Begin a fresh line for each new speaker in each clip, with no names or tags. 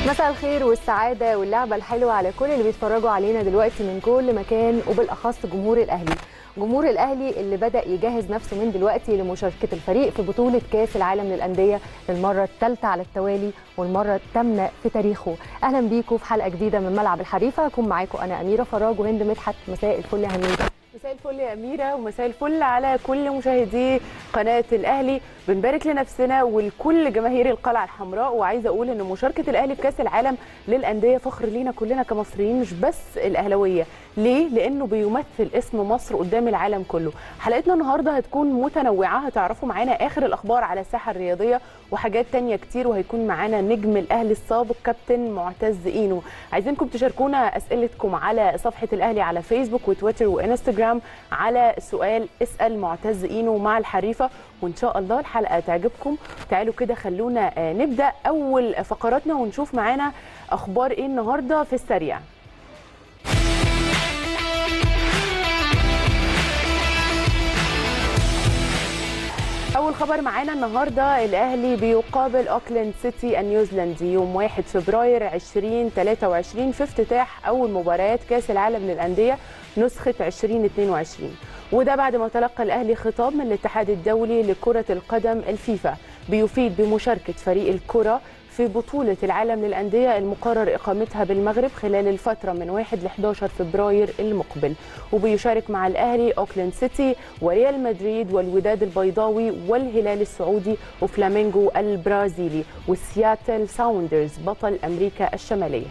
مساء الخير والسعادة واللعبة الحلوة على كل اللي بيتفرجوا علينا دلوقتي من كل مكان وبالأخص جمهور الأهلي جمهور الأهلي اللي بدأ يجهز نفسه من دلوقتي لمشاركة الفريق في بطولة كأس العالم للأندية للمرة الثالثة على التوالي والمرة الثامنة في تاريخه أهلا بيكم في حلقة جديدة من ملعب الحريفة هكون معاكم أنا أميرة فراج وهند مدحت مساء الفل يا هنيدة
مساء الفل يا أميرة ومساء الفل على كل مشاهدي قناة الأهلي بنبارك لنفسنا ولكل جماهير القلعة الحمراء وعايزة أقول إن مشاركة الأهلي في كأس العالم للأندية فخر لينا كلنا كمصريين مش بس الأهلوية ليه؟ لأنه بيمثل اسم مصر قدام العالم كله حلقتنا النهاردة هتكون متنوعة هتعرفوا معانا آخر الأخبار على الساحة الرياضية وحاجات تانية كتير وهيكون معانا نجم الأهلي السابق كابتن معتز إينو عايزينكم تشاركونا أسئلتكم على صفحة الأهلي على فيسبوك وتويتر وإنستجرام على سؤال اسأل معتز إينو مع الحريفة وإن شاء الله الحلقة تعجبكم تعالوا كده خلونا نبدأ أول فقراتنا ونشوف معانا أخبار إيه النهاردة في السريع اول خبر معانا النهارده الاهلي بيقابل اوكلاند سيتي النيوزيلندي يوم 1 فبراير 2023 في افتتاح اول مباريات كاس العالم للانديه نسخه 2022 وده بعد ما تلقى الاهلي خطاب من الاتحاد الدولي لكره القدم الفيفا بيفيد بمشاركه فريق الكره في بطولة العالم للأندية المقرر إقامتها بالمغرب خلال الفترة من 1 ل 11 فبراير المقبل وبيشارك مع الأهلي أوكلاند سيتي وريال مدريد والوداد البيضاوي والهلال السعودي وفلامينغو البرازيلي وسياتل ساوندرز بطل أمريكا الشمالية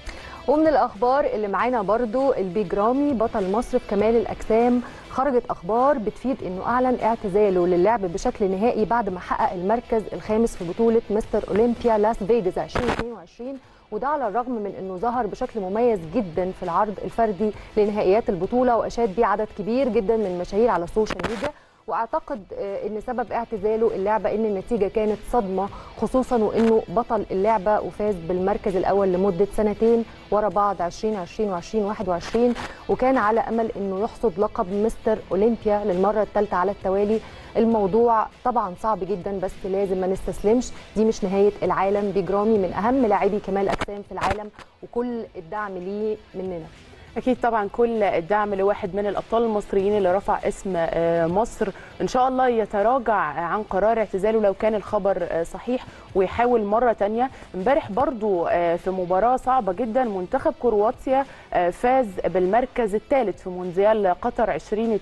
ومن الاخبار اللي معانا برضو البيج رامي بطل مصر في كمال الاجسام خرجت اخبار بتفيد انه اعلن اعتزاله للعب بشكل نهائي بعد ما حقق المركز الخامس في بطوله مستر اولمبيا لاس فيجاس 2022 وده على الرغم من انه ظهر بشكل مميز جدا في العرض الفردي لنهائيات البطوله واشاد بيه عدد كبير جدا من المشاهير على السوشيال ميديا واعتقد ان سبب اعتزاله اللعبه ان النتيجه كانت صدمه خصوصا وانه بطل اللعبه وفاز بالمركز الاول لمده سنتين ورا بعض 2020 و2021 وكان على امل انه يحصد لقب مستر اولمبيا للمره الثالثه على التوالي الموضوع طبعا صعب جدا بس لازم ما نستسلمش دي مش نهايه العالم بيجرامي من اهم لاعبي كمال اجسام في العالم وكل الدعم ليه مننا
اكيد طبعا كل الدعم لواحد من الابطال المصريين اللي رفع اسم مصر ان شاء الله يتراجع عن قرار اعتزاله لو كان الخبر صحيح ويحاول مره تانية امبارح برضو في مباراه صعبه جدا منتخب كرواتيا فاز بالمركز الثالث في مونديال قطر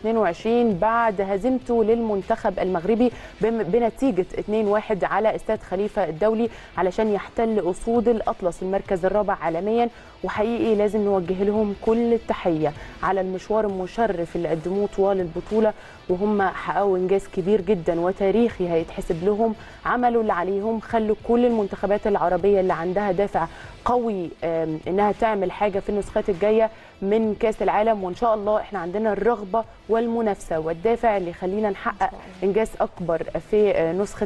2022 بعد هزيمته للمنتخب المغربي بنتيجه 2-1 على استاد خليفه الدولي علشان يحتل اسود الاطلس المركز الرابع عالميا وحقيقي لازم نوجه لهم كل التحيه على المشوار المشرف اللي قدموه طوال البطوله وهم حققوا انجاز كبير جدا وتاريخي هيتحسب لهم عملوا اللي عليهم خلوا كل المنتخبات العربيه اللي عندها دافع قوي انها تعمل حاجه في النسخات الجايه من كاس العالم وان شاء الله احنا عندنا الرغبه والمنافسه والدافع اللي يخلينا نحقق انجاز اكبر في نسخه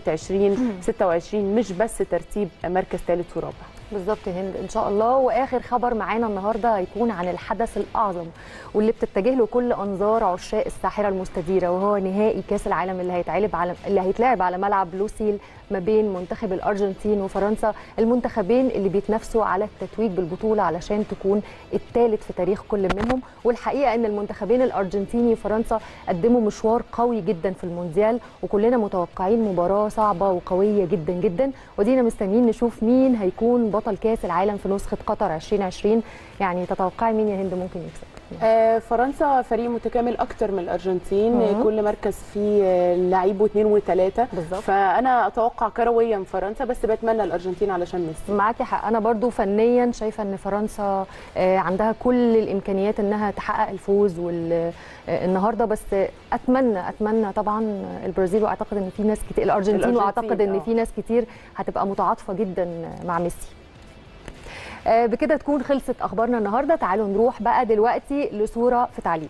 2026 مش بس ترتيب مركز ثالث ورابع
بالظبط هند ان شاء الله واخر خبر معانا النهارده هيكون عن الحدث الاعظم واللي بتتجه له كل انظار عشاق الساحره المستديره وهو نهائي كاس العالم اللي هيتعلب على اللي هيتلعب على ملعب لوسيل ما بين منتخب الارجنتين وفرنسا المنتخبين اللي بيتنافسوا على التتويج بالبطوله علشان تكون الثالث في تاريخ كل منهم والحقيقه ان المنتخبين الارجنتيني وفرنسا قدموا مشوار قوي جدا في المونديال وكلنا متوقعين مباراه صعبه وقويه جدا جدا ودينا مستنيين نشوف مين هيكون بطل كاس العالم في نسخه قطر 2020 يعني تتوقعي مين يا هند ممكن يكسب
آه فرنسا فريق متكامل اكتر من الارجنتين مم. كل مركز فيه لعيب واثنين وثلاثه فانا اتوقع كرويا فرنسا بس بتمنى الارجنتين علشان ميسي
معاكي حق انا برضو فنيا شايفه ان فرنسا آه عندها كل الامكانيات انها تحقق الفوز النهارده بس اتمنى اتمنى طبعا البرازيل واعتقد ان في ناس كتير الارجنتين, الأرجنتين واعتقد ان في ناس كتير هتبقى متعاطفه جدا مع ميسي بكده تكون خلصت اخبارنا النهارده تعالوا نروح بقى دلوقتي لصوره في تعليق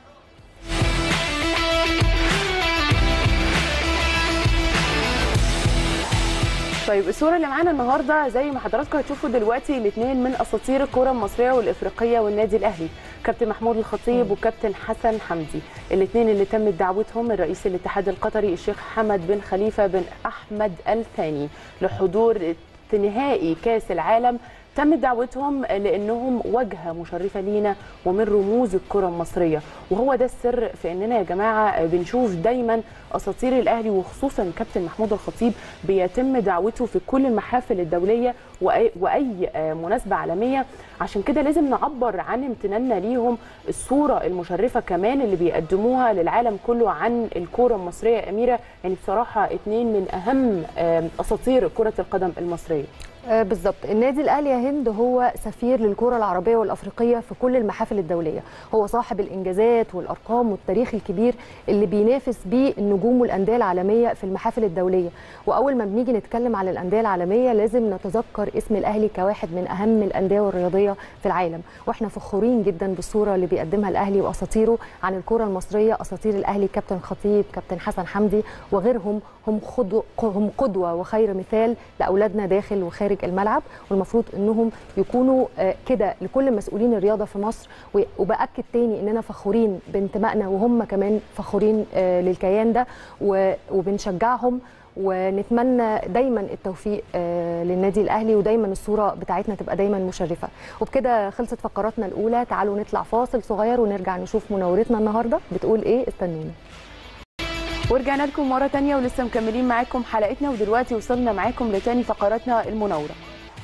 طيب الصوره اللي معانا النهارده زي ما حضراتكم هتشوفوا دلوقتي الاثنين من اساطير الكره المصريه والافريقيه والنادي الاهلي كابتن محمود الخطيب وكابتن حسن حمدي الاثنين اللي تمت دعوتهم من رئيس الاتحاد القطري الشيخ حمد بن خليفه بن احمد الثاني لحضور في نهائي كاس العالم تم دعوتهم لانهم واجهه مشرفه لينا ومن رموز الكره المصريه وهو ده السر في اننا يا جماعه بنشوف دايما اساطير الاهلي وخصوصا كابتن محمود الخطيب بيتم دعوته في كل المحافل الدوليه واي, وأي مناسبه عالميه عشان كده لازم نعبر عن امتناننا ليهم الصوره المشرفه كمان اللي بيقدموها للعالم كله عن الكوره المصريه يا اميره يعني بصراحه اتنين من اهم اساطير كره القدم المصريه
آه بالظبط النادي الاهلي يا هند هو سفير للكره العربيه والافريقيه في كل المحافل الدوليه هو صاحب الانجازات والارقام والتاريخ الكبير اللي بينافس بيه النجوم والانديه العالميه في المحافل الدوليه واول ما بنيجي نتكلم على الانديه العالميه لازم نتذكر اسم الاهلي كواحد من اهم الانديه الرياضيه في العالم واحنا فخورين جدا بالصوره اللي بيقدمها الاهلي واساطيره عن الكره المصريه اساطير الاهلي كابتن خطيب كابتن حسن حمدي وغيرهم هم خدو هم قدوه وخير مثال لاولادنا داخل وخارج خارج الملعب والمفروض انهم يكونوا كده لكل مسؤولين الرياضه في مصر وباكد تاني اننا فخورين بانتمائنا وهم كمان فخورين للكيان ده وبنشجعهم ونتمنى دايما التوفيق للنادي الاهلي ودايما الصوره بتاعتنا تبقى دايما مشرفه وبكده خلصت فقراتنا الاولى تعالوا نطلع فاصل صغير ونرجع نشوف مناورتنا النهارده بتقول ايه استنونا
ورجعنا لكم مره تانية ولسه مكملين معاكم حلقتنا ودلوقتي وصلنا معاكم لتاني فقراتنا المناوره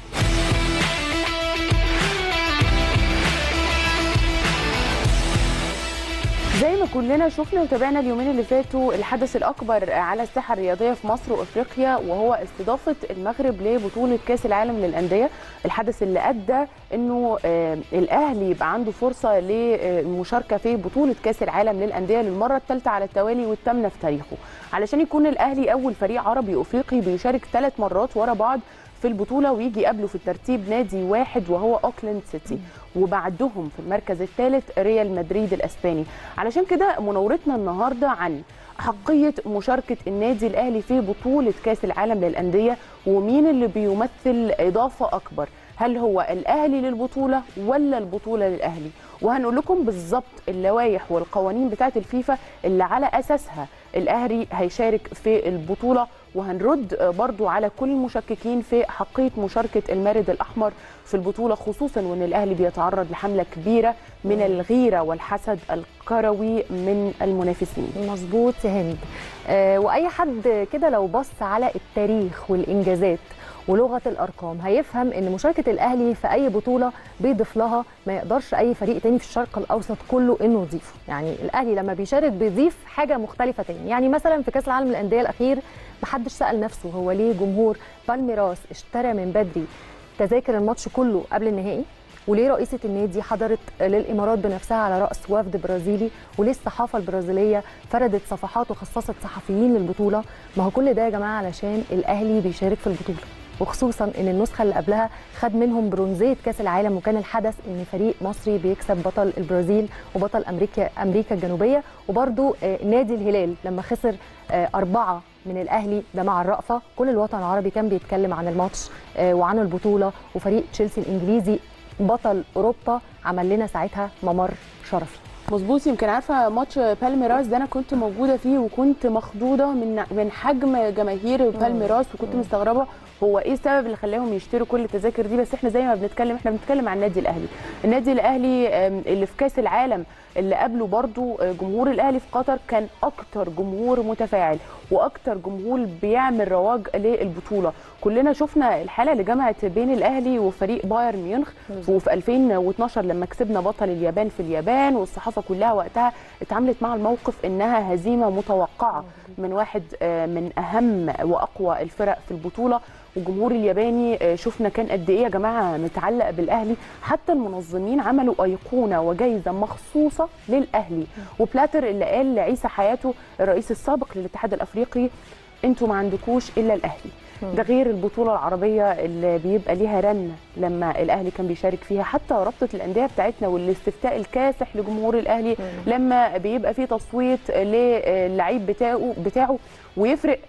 زي ما كلنا شفنا وتابعنا اليومين اللي فاتوا الحدث الاكبر على الساحه الرياضيه في مصر وافريقيا وهو استضافه المغرب لبطوله كاس العالم للانديه الحدث اللي ادى انه الاهلي يبقى عنده فرصه للمشاركه في بطوله كاس العالم للانديه للمره الثالثه على التوالي والثامنه في تاريخه علشان يكون الاهلي اول فريق عربي افريقي بيشارك ثلاث مرات ورا بعض في البطوله ويجي قبله في الترتيب نادي واحد وهو اوكلاند سيتي وبعدهم في المركز الثالث ريال مدريد الاسباني علشان كده مناورتنا النهارده عن حقيه مشاركه النادي الاهلي في بطوله كاس العالم للانديه ومين اللي بيمثل اضافه اكبر هل هو الاهلي للبطوله ولا البطوله للاهلي وهنقول لكم بالظبط اللوائح والقوانين بتاعه الفيفا اللي على اساسها الاهلي هيشارك في البطوله وهنرد برضو على كل المشككين في حقيه مشاركه المارد الاحمر في البطوله خصوصا وان الاهلي بيتعرض لحمله كبيره من الغيره والحسد الكروي من المنافسين
مظبوط يا هند آه واي حد كده لو بص على التاريخ والانجازات ولغه الارقام هيفهم ان مشاركه الاهلي في اي بطوله بيضيف لها ما يقدرش اي فريق تاني في الشرق الاوسط كله انه يضيفه يعني الاهلي لما بيشارك بيضيف حاجه مختلفه تاني يعني مثلا في كاس العالم للانديه الاخير محدش سال نفسه هو ليه جمهور بالميراس اشترى من بدري تذاكر الماتش كله قبل النهائي وليه رئيسة النادي حضرت للإمارات بنفسها على رأس وفد برازيلي وليه الصحافة البرازيلية فردت صفحات وخصصت صحفيين للبطولة ما هو كل ده يا جماعة علشان الأهلي بيشارك في البطولة وخصوصا ان النسخه اللي قبلها خد منهم برونزيه كاس العالم وكان الحدث ان فريق مصري بيكسب بطل البرازيل وبطل امريكا امريكا الجنوبيه وبرده نادي الهلال لما خسر اربعه من الاهلي ده مع الرأفه كل الوطن العربي كان بيتكلم عن الماتش وعن البطوله وفريق تشيلسي الانجليزي بطل اوروبا عمل لنا ساعتها ممر شرفي
مظبوط يمكن عارفه ماتش بالميراس ده انا كنت موجوده فيه وكنت مخضوضه من من حجم جماهير بالميراس وكنت مستغربه هو ايه السبب اللي خلاهم يشتروا كل التذاكر دي بس احنا زي ما بنتكلم احنا بنتكلم عن النادي الاهلي النادي الاهلي اللي في كاس العالم اللي قبله برضو جمهور الاهلي في قطر كان اكتر جمهور متفاعل واكتر جمهور بيعمل رواج للبطوله كلنا شفنا الحاله اللي جمعت بين الاهلي وفريق بايرن ميونخ وفي 2012 لما كسبنا بطل اليابان في اليابان والصحافه كلها وقتها اتعاملت مع الموقف انها هزيمه متوقعه من واحد من اهم واقوى الفرق في البطوله والجمهور الياباني شفنا كان قد ايه يا جماعه متعلق بالاهلي حتى المنظمين عملوا ايقونه وجائزه مخصوصه للاهلي وبلاتر اللي قال لعيسى حياته الرئيس السابق للاتحاد الافريقي انتوا ما عندكوش الا الاهلي ده غير البطوله العربيه اللي بيبقى ليها رنه لما الاهلي كان بيشارك فيها حتى رابطه الانديه بتاعتنا والاستفتاء الكاسح لجمهور الاهلي لما بيبقى في تصويت للعيب بتاعه بتاعه ويفرق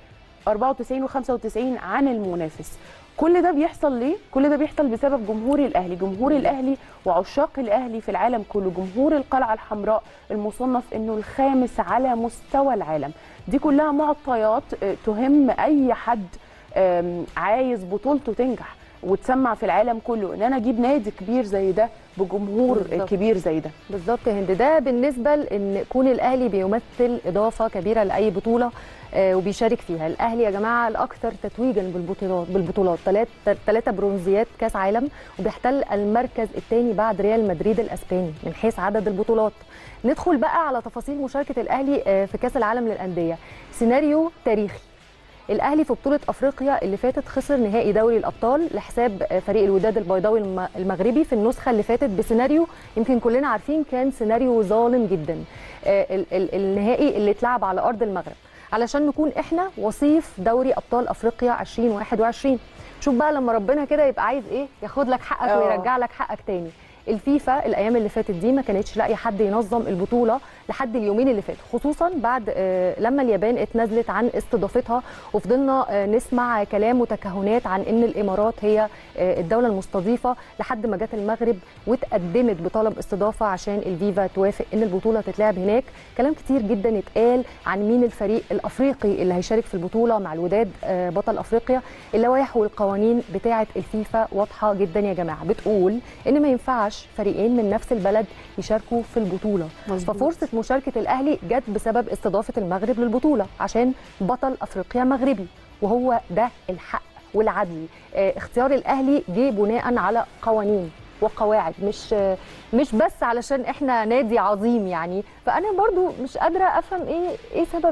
94 و95 عن المنافس كل ده بيحصل ليه كل ده بيحصل بسبب جمهور الاهلي جمهور الاهلي وعشاق الاهلي في العالم كله جمهور القلعه الحمراء المصنف انه الخامس على مستوى العالم دي كلها معطيات تهم اي حد آم، عايز بطولته تنجح وتسمع في العالم كله ان انا اجيب نادي كبير زي ده بجمهور
بالظبط.
كبير زي ده
بالظبط يا هند ده بالنسبه لان كون الاهلي بيمثل اضافه كبيره لاي بطوله آه، وبيشارك فيها الاهلي يا جماعه الاكثر تتويجا بالبطولات بالبطولات ثلاثه برونزيات كاس عالم وبيحتل المركز الثاني بعد ريال مدريد الاسباني من حيث عدد البطولات ندخل بقى على تفاصيل مشاركه الاهلي آه، في كاس العالم للانديه سيناريو تاريخي الاهلي في بطوله افريقيا اللي فاتت خسر نهائي دوري الابطال لحساب فريق الوداد البيضاوي الم- المغربي في النسخه اللي فاتت بسيناريو يمكن كلنا عارفين كان سيناريو ظالم جدا آه، ال- ال- النهائي اللي اتلعب على ارض المغرب علشان نكون احنا وصيف دوري ابطال افريقيا 2021 شوف بقى لما ربنا كده يبقى عايز ايه ياخد لك حقك
آه.
ويرجع لك حقك تاني الفيفا الايام اللي فاتت دي ما كانتش لاقي حد ينظم البطوله لحد اليومين اللي فاتوا خصوصا بعد آه، لما اليابان اتنازلت عن استضافتها وفضلنا آه، نسمع كلام وتكهنات عن ان الامارات هي آه، الدوله المستضيفه لحد ما جت المغرب واتقدمت بطلب استضافه عشان الفيفا توافق ان البطوله تتلعب هناك كلام كتير جدا اتقال عن مين الفريق الافريقي اللي هيشارك في البطوله مع الوداد آه، بطل افريقيا اللوائح والقوانين بتاعه الفيفا واضحه جدا يا جماعه بتقول ان ما ينفعش فريقين من نفس البلد يشاركوا في البطوله
مظبوط.
ففرصه مشاركه الاهلي جت بسبب استضافه المغرب للبطوله عشان بطل افريقيا مغربي وهو ده الحق والعدل آه، اختيار الاهلي جه بناء على قوانين وقواعد مش آه، مش بس علشان احنا نادي عظيم يعني فانا برضو مش قادره افهم ايه ايه سبب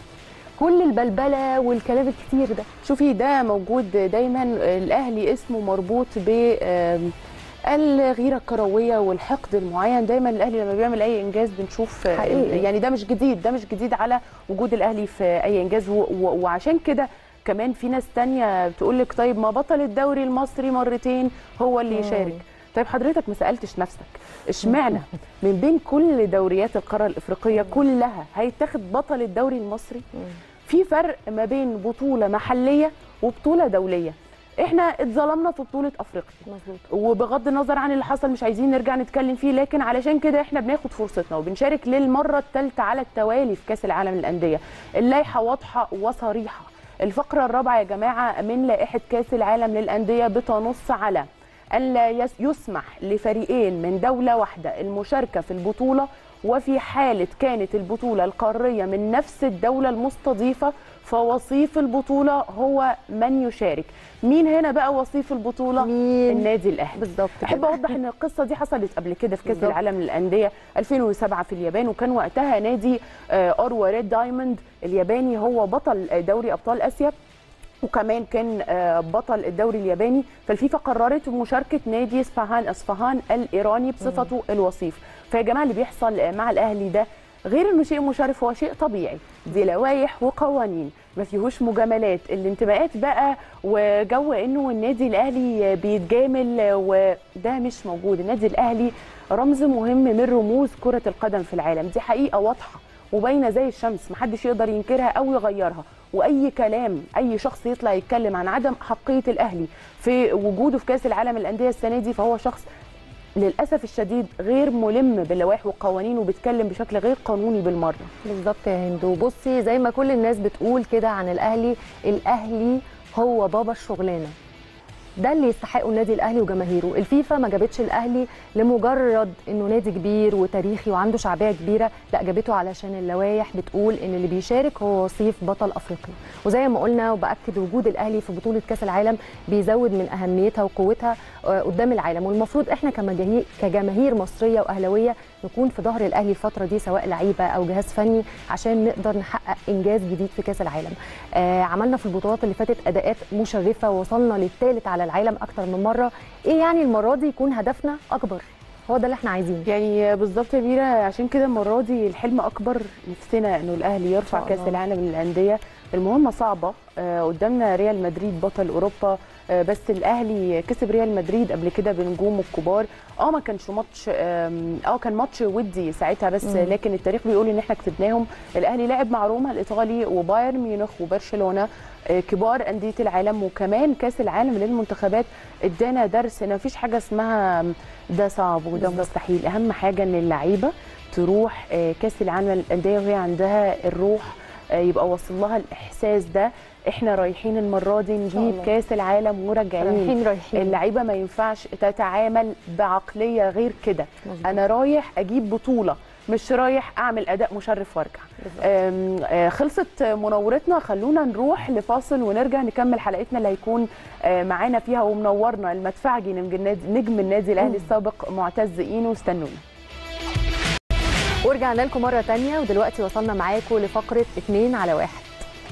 كل البلبله والكلام الكتير ده
شوفي ده موجود دايما الاهلي اسمه مربوط ب آم، الغيره الكرويه والحقد المعين دايما الاهلي لما بيعمل اي انجاز بنشوف آه،
حقيقي.
يعني ده مش جديد ده مش جديد على وجود الاهلي في اي انجاز و- و- وعشان كده كمان في ناس تانية بتقول لك طيب ما بطل الدوري المصري مرتين هو اللي يشارك طيب حضرتك ما سالتش نفسك اشمعنى من بين كل دوريات القاره الافريقيه كلها هيتاخد بطل الدوري المصري في فرق ما بين بطوله محليه وبطوله دوليه احنا اتظلمنا في بطوله افريقيا
مظبوط
وبغض النظر عن اللي حصل مش عايزين نرجع نتكلم فيه لكن علشان كده احنا بناخد فرصتنا وبنشارك للمره الثالثه على التوالي في كاس العالم للانديه اللائحه واضحه وصريحه الفقره الرابعه يا جماعه من لائحه كاس العالم للانديه بتنص على ألا يس- يسمح لفريقين من دولة واحدة المشاركة في البطولة وفي حالة كانت البطولة القارية من نفس الدولة المستضيفة فوصيف البطولة هو من يشارك مين هنا بقى وصيف البطولة؟
مين؟
النادي الأهلي
بالظبط
احب
كده.
اوضح ان القصه دي حصلت قبل كده في كاس
بالظبط.
العالم للانديه 2007 في اليابان وكان وقتها نادي آه، اوروا ريد دايموند الياباني هو بطل آه، دوري ابطال اسيا وكمان كان آه، بطل الدوري الياباني فالفيفا قررت مشاركه نادي اسفهان اصفهان الايراني بصفته الوصيف فيا جماعه اللي بيحصل آه، مع الاهلي ده غير انه شيء مشرف هو شيء طبيعي دي لوائح وقوانين ما فيهوش مجاملات الانتماءات بقى وجو انه النادي الاهلي بيتجامل وده مش موجود النادي الاهلي رمز مهم من رموز كره القدم في العالم دي حقيقه واضحه وباينه زي الشمس محدش يقدر ينكرها او يغيرها واي كلام اي شخص يطلع يتكلم عن عدم حقيه الاهلي في وجوده في كاس العالم للانديه السنه دي فهو شخص للاسف الشديد غير ملم باللوائح والقوانين وبيتكلم بشكل غير قانوني بالمره
بالظبط يا هند وبصي زي ما كل الناس بتقول كده عن الاهلي الاهلي هو بابا الشغلانه ده اللي يستحقه النادي الاهلي وجماهيره الفيفا ما جابتش الاهلي لمجرد انه نادي كبير وتاريخي وعنده شعبيه كبيره لا جابته علشان اللوائح بتقول ان اللي بيشارك هو وصيف بطل افريقيا وزي ما قلنا وباكد وجود الاهلي في بطوله كاس العالم بيزود من اهميتها وقوتها آه، قدام العالم والمفروض احنا كمجاهير كجماهير مصريه واهلاويه نكون في ظهر الاهلي الفتره دي سواء لعيبه او جهاز فني عشان نقدر نحقق انجاز جديد في كاس العالم آه عملنا في البطولات اللي فاتت اداءات مشرفه ووصلنا للثالث على العالم اكتر من مره ايه يعني المره دي يكون هدفنا اكبر هو ده اللي احنا عايزينه
يعني بالظبط يا ميرا عشان كده المره دي الحلم اكبر نفسنا انه الاهلي يرفع
شاء
كاس
الله.
العالم للانديه المهمه صعبه آه، قدامنا ريال مدريد بطل اوروبا آه، بس الاهلي كسب ريال مدريد قبل كده بنجومه الكبار اه ما كانش ماتش آم، اه كان ماتش ودي ساعتها بس
مم.
لكن التاريخ بيقول ان احنا كسبناهم الاهلي لعب مع روما الايطالي وبايرن ميونخ وبرشلونه آه، كبار انديه العالم وكمان كاس العالم للمنتخبات ادانا درس ان مفيش حاجه اسمها ده صعب وده
بالظبط.
مستحيل اهم حاجه ان اللعيبه تروح آه، كاس العالم للانديه وهي عندها الروح آه، يبقى واصل لها الاحساس ده احنا رايحين المره دي نجيب
الله.
كاس العالم وراجعين
رايحين رايحين
اللعيبه ما ينفعش تتعامل بعقليه غير كده
مظبوط.
انا رايح اجيب بطوله مش رايح اعمل اداء مشرف وارجع
بالظبط.
أم، آه، خلصت منورتنا خلونا نروح لفاصل ونرجع نكمل حلقتنا اللي هيكون آه، معانا فيها ومنورنا المدفعجي نجم النادي, نجم النادي الاهلي السابق معتز اينو استنونا
ورجعنا لكم مرة تانية ودلوقتي وصلنا معاكم لفقرة اتنين على واحد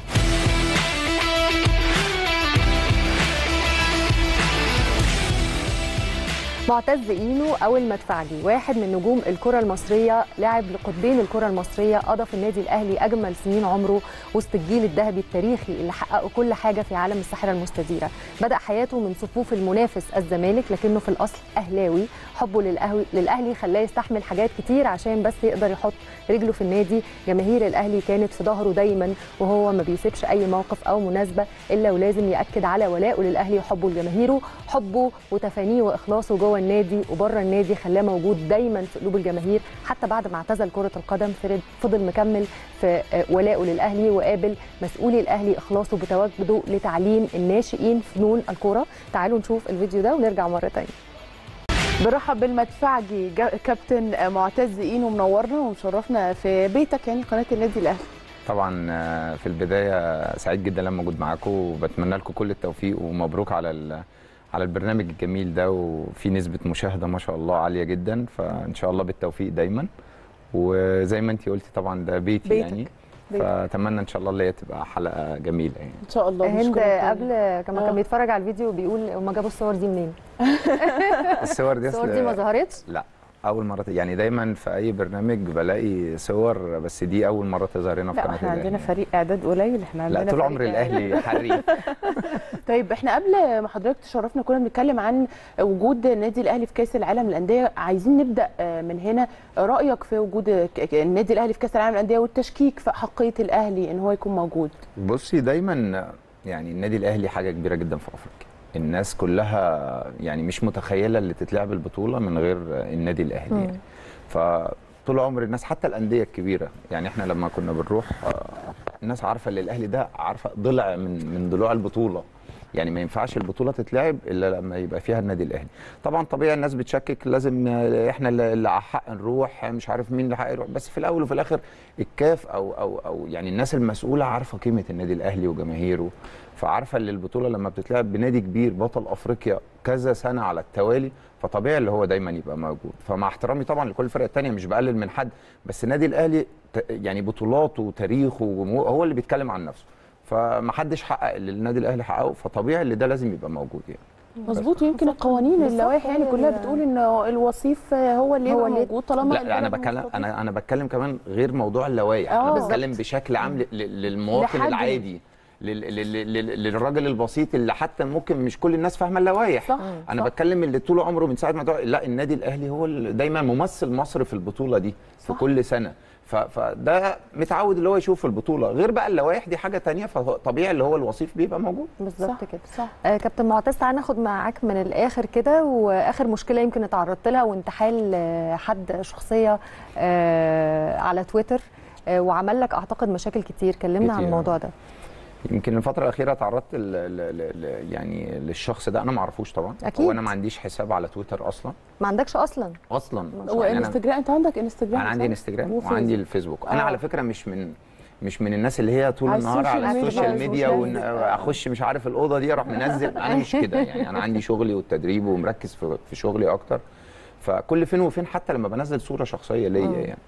معتز اينو او المدفعجي واحد من نجوم الكره المصريه لاعب لقطبين الكره المصريه قضى في النادي الاهلي اجمل سنين عمره وسط الجيل الذهبي التاريخي اللي حققوا كل حاجه في عالم الساحره المستديره بدا حياته من صفوف المنافس الزمالك لكنه في الاصل اهلاوي حبه للاهلي للاهلي خلاه يستحمل حاجات كتير عشان بس يقدر يحط رجله في النادي جماهير الاهلي كانت في ظهره دايما وهو ما بيسيبش اي موقف او مناسبه الا ولازم ياكد على ولائه للاهلي وحبه لجماهيره حبه وتفانيه واخلاصه جوه النادي وبره النادي خلاه موجود دايما في قلوب الجماهير حتى بعد ما اعتزل كره القدم فرد فضل مكمل في آه، ولائه للاهلي وقابل مسؤولي الاهلي اخلاصه بتواجده لتعليم الناشئين فنون الكره تعالوا نشوف الفيديو ده ونرجع مره تانية
برحب بالمدفعجي جا- كابتن معتز اينو منورنا ومشرفنا في بيتك يعني قناه النادي الاهلي
طبعا آه، في البدايه سعيد جدا لما موجود معاكم وبتمنى لكم كل التوفيق ومبروك على ال- على البرنامج الجميل ده وفي نسبه مشاهده ما شاء الله عاليه جدا فان شاء الله بالتوفيق دايما وزي ما انت قلتي طبعا ده بيتي
بيتك.
يعني
بيتك.
فاتمنى ان شاء الله اللي هي تبقى حلقه جميله يعني
ان شاء الله
هند
نشكرك يعني.
قبل كما
آه.
كان بيتفرج على الفيديو بيقول هما جابوا الصور دي منين
الصور دي
الصور
أصل-
دي ما ظهرتش
لا اول مره ت- يعني دايما في اي برنامج بلاقي صور بس دي اول مره تظهر هنا في
لا
قناه
احنا عندنا
الأهلي.
فريق اعداد قليل احنا عندنا
لا طول
فريق
عمر الاهلي حريف
طيب احنا قبل ما حضرتك تشرفنا كنا بنتكلم عن وجود النادي الاهلي في كاس العالم للانديه عايزين نبدا آه، من هنا رايك في وجود ك- ك- النادي الاهلي في كاس العالم للانديه والتشكيك في حقيه الاهلي ان هو يكون موجود
بصي دايما يعني النادي الاهلي حاجه كبيره جدا في افريقيا الناس كلها يعني مش متخيله اللي تتلعب البطوله من غير النادي الاهلي يعني فطول عمر الناس حتى الانديه الكبيره يعني احنا لما كنا بنروح آه، الناس عارفه ان الاهلي ده عارفه ضلع من من ضلوع البطوله يعني ما ينفعش البطوله تتلعب الا لما يبقى فيها النادي الاهلي طبعا طبيعي الناس بتشكك لازم آه، احنا اللي اللي على حق نروح مش عارف مين اللي حق يروح بس في الاول وفي الاخر الكاف او او او يعني الناس المسؤوله عارفه قيمه النادي الاهلي وجماهيره فعارفه ان البطوله لما بتتلعب بنادي كبير بطل افريقيا كذا سنه على التوالي فطبيعي اللي هو دايما يبقى موجود فمع احترامي طبعا لكل الفرق الثانيه مش بقلل من حد بس النادي الاهلي ت- يعني بطولاته وتاريخه وجمهوره هو اللي بيتكلم عن نفسه فمحدش حقق اللي النادي الاهلي حققه فطبيعي اللي ده لازم يبقى موجود يعني
مظبوط يمكن القوانين
بالظبط،
اللوائح يعني
هي
كلها
ال-
بتقول ان الوصيف هو اللي
هو
هو
اللي-
موجود طالما
لا, لا انا
البلد
بتكلم
مستضيف.
انا انا بتكلم كمان غير موضوع اللوائح
آه.
انا
بالظبط.
بتكلم بشكل عام ل- ل- للمواطن
لحد.
العادي لل- لل- لل- للراجل البسيط اللي حتى ممكن مش كل الناس فاهمه اللوائح
صح
انا
صح.
بتكلم اللي طول عمره من ساعه ما دعوا لا النادي الاهلي هو اللي دايما ممثل مصر في البطوله دي في
صح.
كل سنه ف- فده متعود اللي هو يشوف البطوله غير بقى اللوائح دي حاجه تانية فطبيعي اللي هو الوصيف بيبقى موجود
بالظبط
صح
كده
صح
آه كابتن معتز تعالى ناخد معاك من الاخر كده واخر مشكله يمكن اتعرضت لها وانتحال آه، حد شخصيه آه على تويتر آه وعمل لك اعتقد مشاكل كتير كلمنا عن
كتير.
الموضوع ده
يمكن الفترة الأخيرة تعرضت ل ل ل ل يعني للشخص ده أنا ما أعرفوش طبعا
أكيد.
وأنا ما عنديش حساب على تويتر أصلا
ما عندكش اصلا
أصلا يعني أنا-
وانستجرام انت عندك انستجرام
انا عندي
صح؟
انستجرام
وفيسبوك.
وعندي الفيسبوك انا
آه.
على فكره مش من مش من الناس اللي هي طول
على
النهار
السوشيال
على
ميديا،
السوشيال
على
ميديا
السوشيال ميديا.
واخش مش عارف الاوضه دي اروح منزل انا مش كده يعني انا عندي شغلي والتدريب ومركز في في شغلي اكتر فكل فين وفين حتى لما بنزل صوره شخصيه ليا
آه.
يعني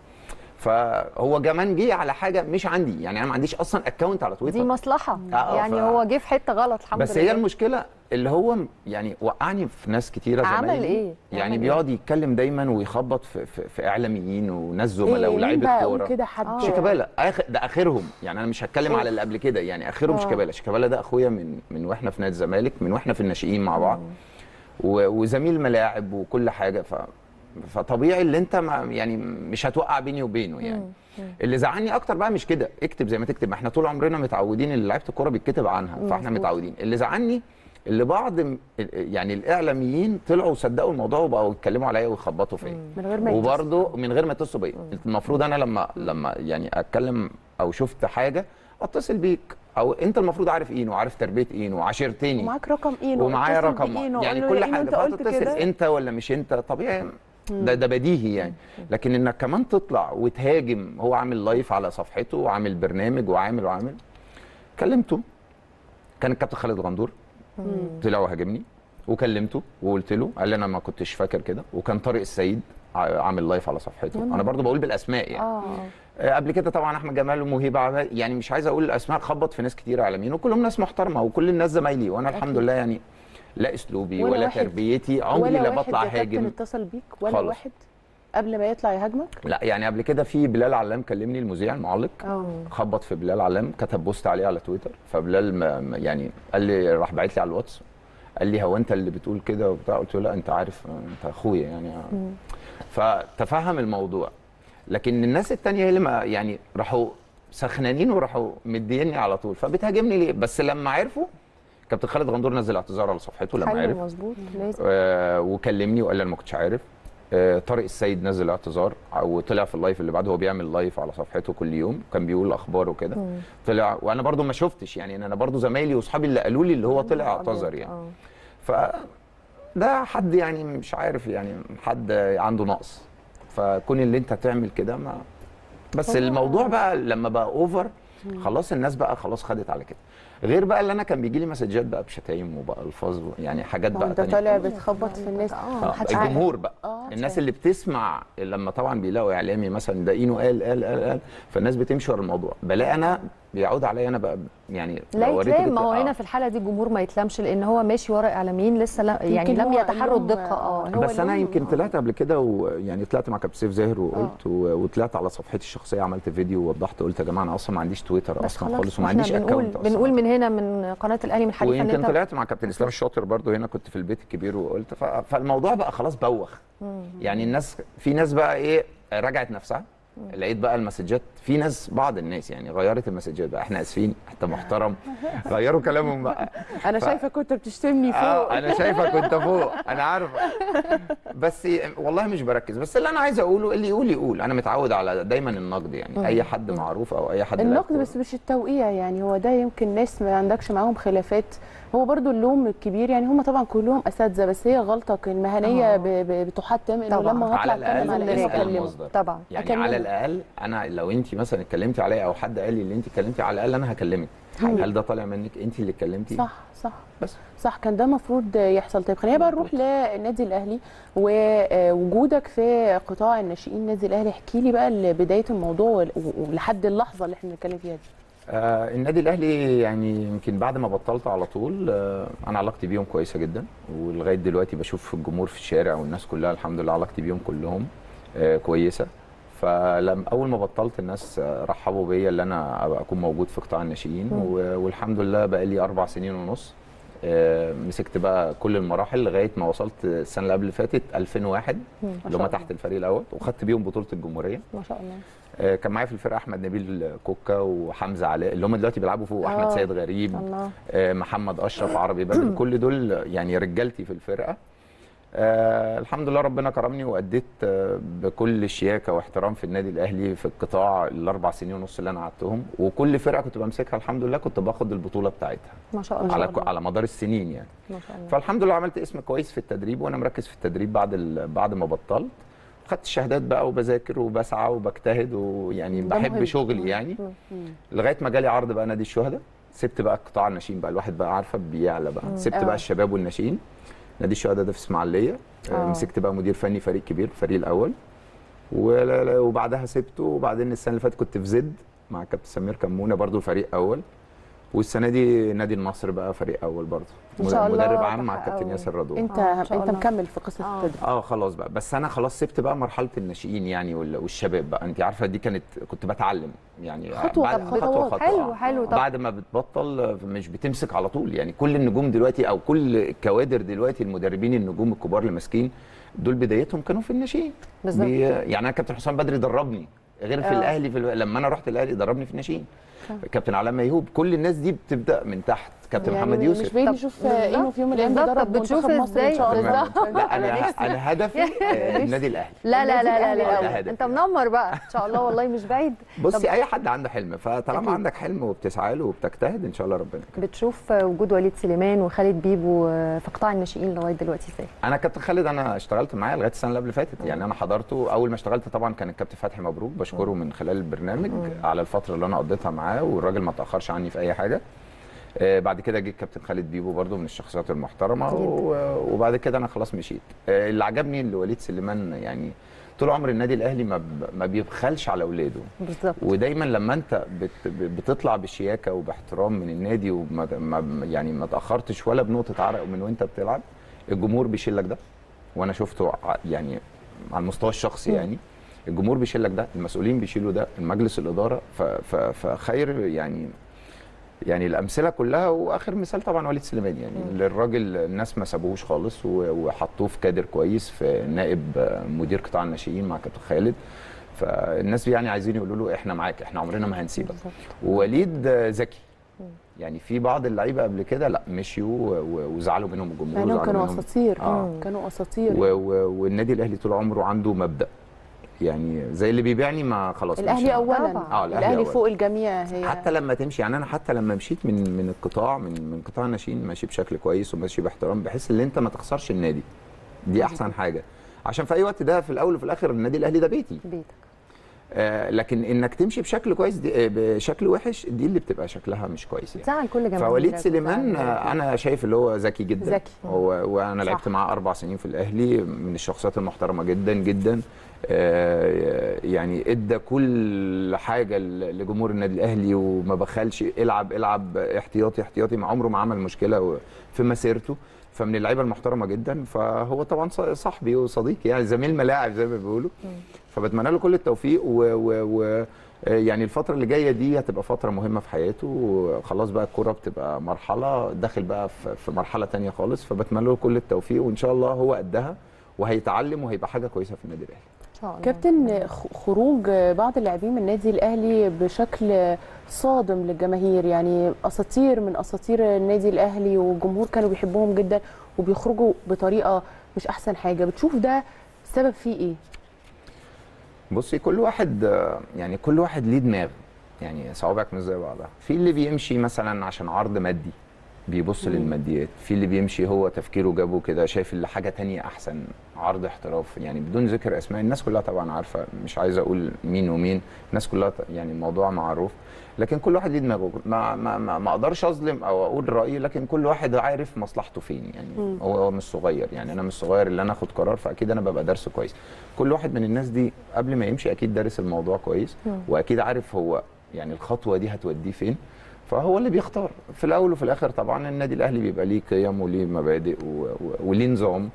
فهو كمان جه على حاجه مش عندي يعني انا ما عنديش اصلا اكونت على
دي
تويتر
مصلحه
آه،
يعني
ف-
هو جه في حته غلط الحمد
بس
لله
هي المشكله اللي هو يعني وقعني في ناس كتيره
عمل
زمايلي.
إيه؟
يعني
عمل
بيقعد يتكلم دايما ويخبط في, في, في اعلاميين وناس زملاء
إيه، مين
ولاعيبه
بقى
كوره
قول كده حد
آه.
شيكابالا آخر ده اخرهم يعني انا مش هتكلم
أوف.
على اللي قبل كده يعني اخرهم
آه.
شيكابالا شيكابالا ده اخويا من من واحنا في نادي الزمالك من واحنا في الناشئين مع بعض و- وزميل ملاعب وكل حاجه ف فطبيعي اللي انت ما يعني مش هتوقع بيني وبينه يعني اللي زعلني اكتر بقى مش كده اكتب زي ما تكتب ما احنا طول عمرنا متعودين ان لعيبه الكوره بيتكتب عنها فاحنا
مظبوط.
متعودين اللي زعلني اللي بعض م- يعني الاعلاميين طلعوا وصدقوا الموضوع وبقوا يتكلموا عليا ويخبطوا فيا
من غير ما يتصل.
وبرضه من غير ما يتصلوا بيا المفروض انا لما لما يعني اتكلم او شفت حاجه اتصل بيك او انت المفروض عارف اينو وعارف تربيه اينو وعاشرتني
ومعاك رقم اينو
ومعايا
اتصل
رقم
بإينو،
يعني
قول له
كل
يا إينو
حاجه
انت قلت
فتتصل
كده
انت ولا مش انت طبيعي ده ده بديهي يعني لكن انك كمان تطلع وتهاجم هو عامل لايف على صفحته وعامل برنامج وعامل وعامل كلمته كان الكابتن خالد غندور طلع وهاجمني وكلمته وقلت له قال لي انا ما كنتش فاكر كده وكان طارق السيد ع- عامل لايف على صفحته انا برضو بقول بالاسماء يعني
اه
آه، قبل كده طبعا احمد جمال ومهيب عبا- يعني مش عايز اقول الاسماء خبط في ناس كتير اعلاميين وكلهم ناس محترمه وكل الناس زمايلي وانا الحمد لله يعني لا اسلوبي
ولا
ولا,
واحد-
تربيتي عمري
ولا
لا
واحد
بطلع
يا كابتن
هاجم
اتصل بيك ولا
خالص.
واحد قبل ما يطلع يهاجمك
لا يعني قبل كده في بلال علام كلمني المذيع المعلق
اه
خبط في بلال علام كتب بوست عليه على تويتر فبلال ما ما- يعني قال لي راح باعت لي على الواتس قال لي هو انت اللي بتقول كده وبتاع قلت له لا انت عارف انت اخويا يعني فتفهم الموضوع لكن الناس التانية هي اللي ما يعني راحوا سخنانين وراحوا مديني على طول فبتهاجمني ليه بس لما عرفوا كابتن خالد غندور نزل اعتذار على صفحته لما عرف
حلو مظبوط لازم
آه، وكلمني وقال لي انا ما كنتش عارف آه، طارق السيد نزل اعتذار وطلع في اللايف اللي بعده هو بيعمل لايف على صفحته كل يوم كان بيقول اخبار وكده طلع وانا برضو ما شفتش يعني انا برضو زمايلي واصحابي اللي قالوا لي اللي هو طلع اعتذر يعني
آه.
ف ده حد يعني مش عارف يعني حد عنده نقص فكون اللي انت تعمل كده ما بس الموضوع بقى لما بقى اوفر خلاص الناس بقى خلاص خدت على كده غير بقى اللي انا كان بيجي لي مسجات بقى بشتايم وبقى الفاظ يعني حاجات
ما هو
بقى
انت
تانية.
طالع بتخبط في الناس
اه
آه،
محدش
الجمهور بقى
آه،
الناس اللي بتسمع لما طبعا بيلاقوا اعلامي مثلا ده اينو قال قال قال قال فالناس بتمشي ورا الموضوع بلاقي انا بيعود عليا انا بقى يعني
لا
لو وريتك
يتلام ما هو
الت-
هنا
آه.
في الحاله دي الجمهور ما يتلامش لان هو ماشي ورا اعلاميين لسه لا يعني
يمكن
لم
هو
يتحروا
لهم-
الدقه اه
هو
بس انا
لهم-
يمكن
آه.
طلعت قبل كده ويعني طلعت مع كابتن سيف زاهر وقلت و- وطلعت على صفحتي الشخصيه عملت فيديو ووضحت قلت يا جماعه انا اصلا ما عنديش تويتر
بس
اصلا
خلاص
خالص وما
احنا
عنديش
بنقول
اكونت
بنقول من هنا من قناه الاهلي من حديث ان
ويمكن
انت
طلعت مع كابتن اسلام الشاطر برضو هنا كنت في البيت الكبير وقلت ف... فالموضوع بقى خلاص بوخ يعني الناس في ناس بقى ايه رجعت نفسها لقيت بقى المسجات في ناس بعض الناس يعني غيرت المسجات بقى احنا اسفين انت محترم غيروا كلامهم بقى
انا
ف-
شايفه كنت بتشتمني فوق
اه انا شايفك كنت فوق انا عارف بس والله مش بركز بس اللي انا عايز اقوله اللي يقول يقول انا متعود على دايما النقد يعني اي حد معروف او اي حد لاعب
النقد
كورة.
بس مش التوقيع يعني هو ده يمكن ناس ما عندكش معاهم خلافات هو برضو اللوم الكبير يعني هم طبعا كلهم اساتذه بس هي غلطه المهنيه
آه.
ب- ب- بتحتم انه
طبعاً.
لما هطلع
على
اتكلم
الاقل
على اسم
اسأل
اسال
اكلمه
المصدر
طبعا
يعني
أكلمه.
على الاقل انا لو انت مثلا اتكلمتي عليا او حد قال لي اللي انت اتكلمتي على الاقل انا هكلمك هل ده طالع منك انت اللي اتكلمتي
صح صح
بس
صح كان ده المفروض يحصل طيب خلينا بقى نروح للنادي الاهلي ووجودك في قطاع الناشئين النادي الاهلي احكي لي بقى بدايه الموضوع وال- ولحد اللحظه اللي احنا بنتكلم فيها دي
آه النادي الاهلي يعني يمكن بعد ما بطلت على طول آه انا علاقتي بيهم كويسه جدا ولغايه دلوقتي بشوف الجمهور في الشارع والناس كلها الحمد لله علاقتي بيهم كلهم آه كويسه فلما اول ما بطلت الناس آه، رحبوا بيا ان انا ابقى اكون موجود في قطاع الناشئين و- والحمد لله بقى لي اربع سنين ونص آه، مسكت بقى كل المراحل لغايه ما وصلت السنه اللي قبل اللي فاتت 2001
ما
اللي
شاء
هم
الله.
تحت الفريق الاول وخدت بيهم بطوله الجمهوريه
ما شاء الله
آه، كان معايا في الفرقه احمد نبيل كوكا وحمزه علاء اللي هم دلوقتي بيلعبوا فوق احمد
آه.
سيد غريب
الله
آه، محمد اشرف عربي بدر كل دول يعني رجالتي في الفرقه آه الحمد لله ربنا كرمني واديت آه بكل شياكه واحترام في النادي الاهلي في القطاع الاربع سنين ونص اللي انا قعدتهم وكل فرقه كنت بمسكها الحمد لله كنت باخد البطوله بتاعتها
ما شاء الله
على على مدار السنين يعني
ما شاء الله
فالحمد لله عملت اسم كويس في التدريب وانا مركز في التدريب بعد ال... بعد ما بطلت خدت الشهادات بقى وبذاكر وبسعى وبجتهد ويعني
ده
بحب
مهم.
شغلي يعني
مم.
لغايه ما جالي عرض بقى نادي الشهداء سبت بقى قطاع الناشئين بقى الواحد بقى عارفه بيعلى بقى سبت
آه.
بقى الشباب والناشئين نادي الشهداء ده في اسماعيليه آه.
آه.
مسكت بقى مدير فني فريق كبير الفريق الاول ولا- لا- وبعدها سبته وبعدين السنه اللي فاتت كنت في زد مع كابتن سمير كمونه برضو فريق اول والسنه دي نادي النصر بقى فريق اول برضو
إن شاء الله
مدرب عام مع
تحققوا.
كابتن ياسر رضوان
انت
آه، إن شاء
انت
الله.
مكمل في قصه
آه.
التدريب
اه خلاص بقى بس انا خلاص سبت بقى مرحله الناشئين يعني وال- والشباب بقى انت عارفه دي كانت كنت بتعلم يعني
خطوة
بعد
طب
خطوه
خطوات.
خطوه
حلو
آه.
حلو طب
بعد ما بتبطل مش بتمسك على طول يعني كل النجوم دلوقتي او كل الكوادر دلوقتي المدربين النجوم الكبار اللي ماسكين دول بدايتهم كانوا في الناشئين
بالظبط.
بي- يعني انا كابتن حسام بدري دربني غير في
آه.
الاهلي في ال... لما انا رحت الاهلي دربني في الناشئين كابتن علاء ميهوب كل الناس دي بتبدا من تحت كابتن
يعني
محمد يوسف
مش بعيد
طب
نشوف
بالظبط،
اينو في يوم من الايام
بالظبط.
بيدرب
طب بتشوف
منتخب مصر ان شاء
إزاي؟
الله
بالظبط.
لا انا انا هدفي آه، النادي الاهلي
لا لا لا لا,
النادي
لا,
الأهلي.
لا. انت منمر بقى ان شاء الله والله مش بعيد
بصي اي حد عنده حلم فطالما
أكيد.
عندك حلم وبتسعى له وبتجتهد ان شاء الله ربنا يكرمك.
بتشوف وجود وليد سليمان وخالد بيبو في قطاع الناشئين لغايه دلوقتي ازاي
انا كابتن خالد انا اشتغلت معاه لغايه السنه اللي قبل فاتت يعني انا حضرته اول ما اشتغلت طبعا كان الكابتن فتحي مبروك بشكره من خلال البرنامج على الفتره اللي انا قضيتها معاه والراجل ما تاخرش عني في اي حاجه آه، بعد كده جه الكابتن خالد بيبو برضو من الشخصيات المحترمه
جدا.
و- وبعد كده انا خلاص مشيت آه، اللي عجبني اللي وليد سليمان يعني طول عمر النادي الاهلي ما ب- ما بيبخلش على اولاده
بالظبط
ودايما لما انت بت بتطلع بشياكه وباحترام من النادي وما ما يعني ما تاخرتش ولا بنقطه عرق من وانت بتلعب الجمهور بيشيل لك ده وانا شفته ع- يعني على المستوى الشخصي يعني الجمهور بيشيل لك ده المسؤولين بيشيلوا ده المجلس الاداره ف- ف- فخير يعني يعني الامثله كلها واخر مثال طبعا وليد سليمان يعني اللي الراجل الناس ما سابوهوش خالص و- وحطوه في كادر كويس في نائب آه، مدير قطاع الناشئين مع كابتن خالد فالناس يعني عايزين يقولوا له احنا معاك احنا عمرنا ما هنسيبك
بالظبط.
ووليد آه، ذكي يعني في بعض اللعيبه قبل كده لا مشيوا و- و- وزعلوا منهم الجمهور
لانهم
وزعلوا
كانوا
منهم
اساطير
آه.
كانوا اساطير
و و والنادي الاهلي طول عمره عنده مبدا يعني زي اللي بيبيعني ما خلاص مش
الاهلي اولا
طبعاً.
آه، الأهلي
الاهلي
أولاً.
فوق الجميع هي
حتى لما تمشي يعني انا حتى لما مشيت من من القطاع من من قطاع الناشئين ماشي بشكل كويس وماشي باحترام بحيث ان انت ما تخسرش النادي دي احسن حاجه عشان في اي وقت ده في الاول وفي الاخر النادي الاهلي ده بيتي
بيتك
آه لكن انك تمشي بشكل كويس دي آه، بشكل وحش دي اللي بتبقى شكلها مش كويس يعني
تزعل كل جماهير
فوليد سليمان آه، انا شايف اللي هو ذكي جدا
ذكي.
هو وانا
صح.
لعبت معاه اربع سنين في الاهلي من الشخصيات المحترمه جدا جدا آه، يعني ادى كل حاجه ل- لجمهور النادي الاهلي وما بخلش العب العب احتياطي احتياطي ما عمره ما عمل مشكله و- في مسيرته فمن اللعيبه المحترمه جدا فهو طبعا ص- صاحبي وصديقي يعني زميل ملاعب زي ما بيقولوا فبتمنى له كل التوفيق و, و, و يعني الفترة اللي جاية دي هتبقى فترة مهمة في حياته وخلاص بقى الكرة بتبقى مرحلة داخل بقى في في مرحلة تانية خالص فبتمنى له كل التوفيق وإن شاء الله هو قدها وهيتعلم وهيبقى حاجة كويسة في النادي الأهلي
ان شاء الله
كابتن خ- خروج بعض اللاعبين من النادي الاهلي بشكل صادم للجماهير يعني اساطير من اساطير النادي الاهلي والجمهور كانوا بيحبوهم جدا وبيخرجوا بطريقه مش احسن حاجه بتشوف ده السبب فيه ايه
بصي كل واحد آه، يعني كل واحد ليه دماغ يعني صوابعك مش زي بعضها في اللي بيمشي مثلا عشان عرض مادي بيبص للماديات في اللي بيمشي هو تفكيره جابه كده شايف اللي حاجه تانية احسن عرض احتراف يعني بدون ذكر اسماء الناس كلها طبعا عارفه مش عايز اقول مين ومين الناس كلها ط- يعني الموضوع معروف لكن كل واحد ليه دماغه ما ما ما, ما اقدرش اظلم او اقول رايي لكن كل واحد عارف مصلحته فين يعني هو هو مش صغير يعني انا مش صغير اللي انا اخد قرار فاكيد انا ببقى درس كويس كل واحد من الناس دي قبل ما يمشي اكيد دارس الموضوع كويس واكيد عارف هو يعني الخطوه دي هتوديه فين فهو اللي بيختار في الاول وفي الاخر طبعا النادي الاهلي بيبقى ليه قيم وليه مبادئ و- و- وليه نظام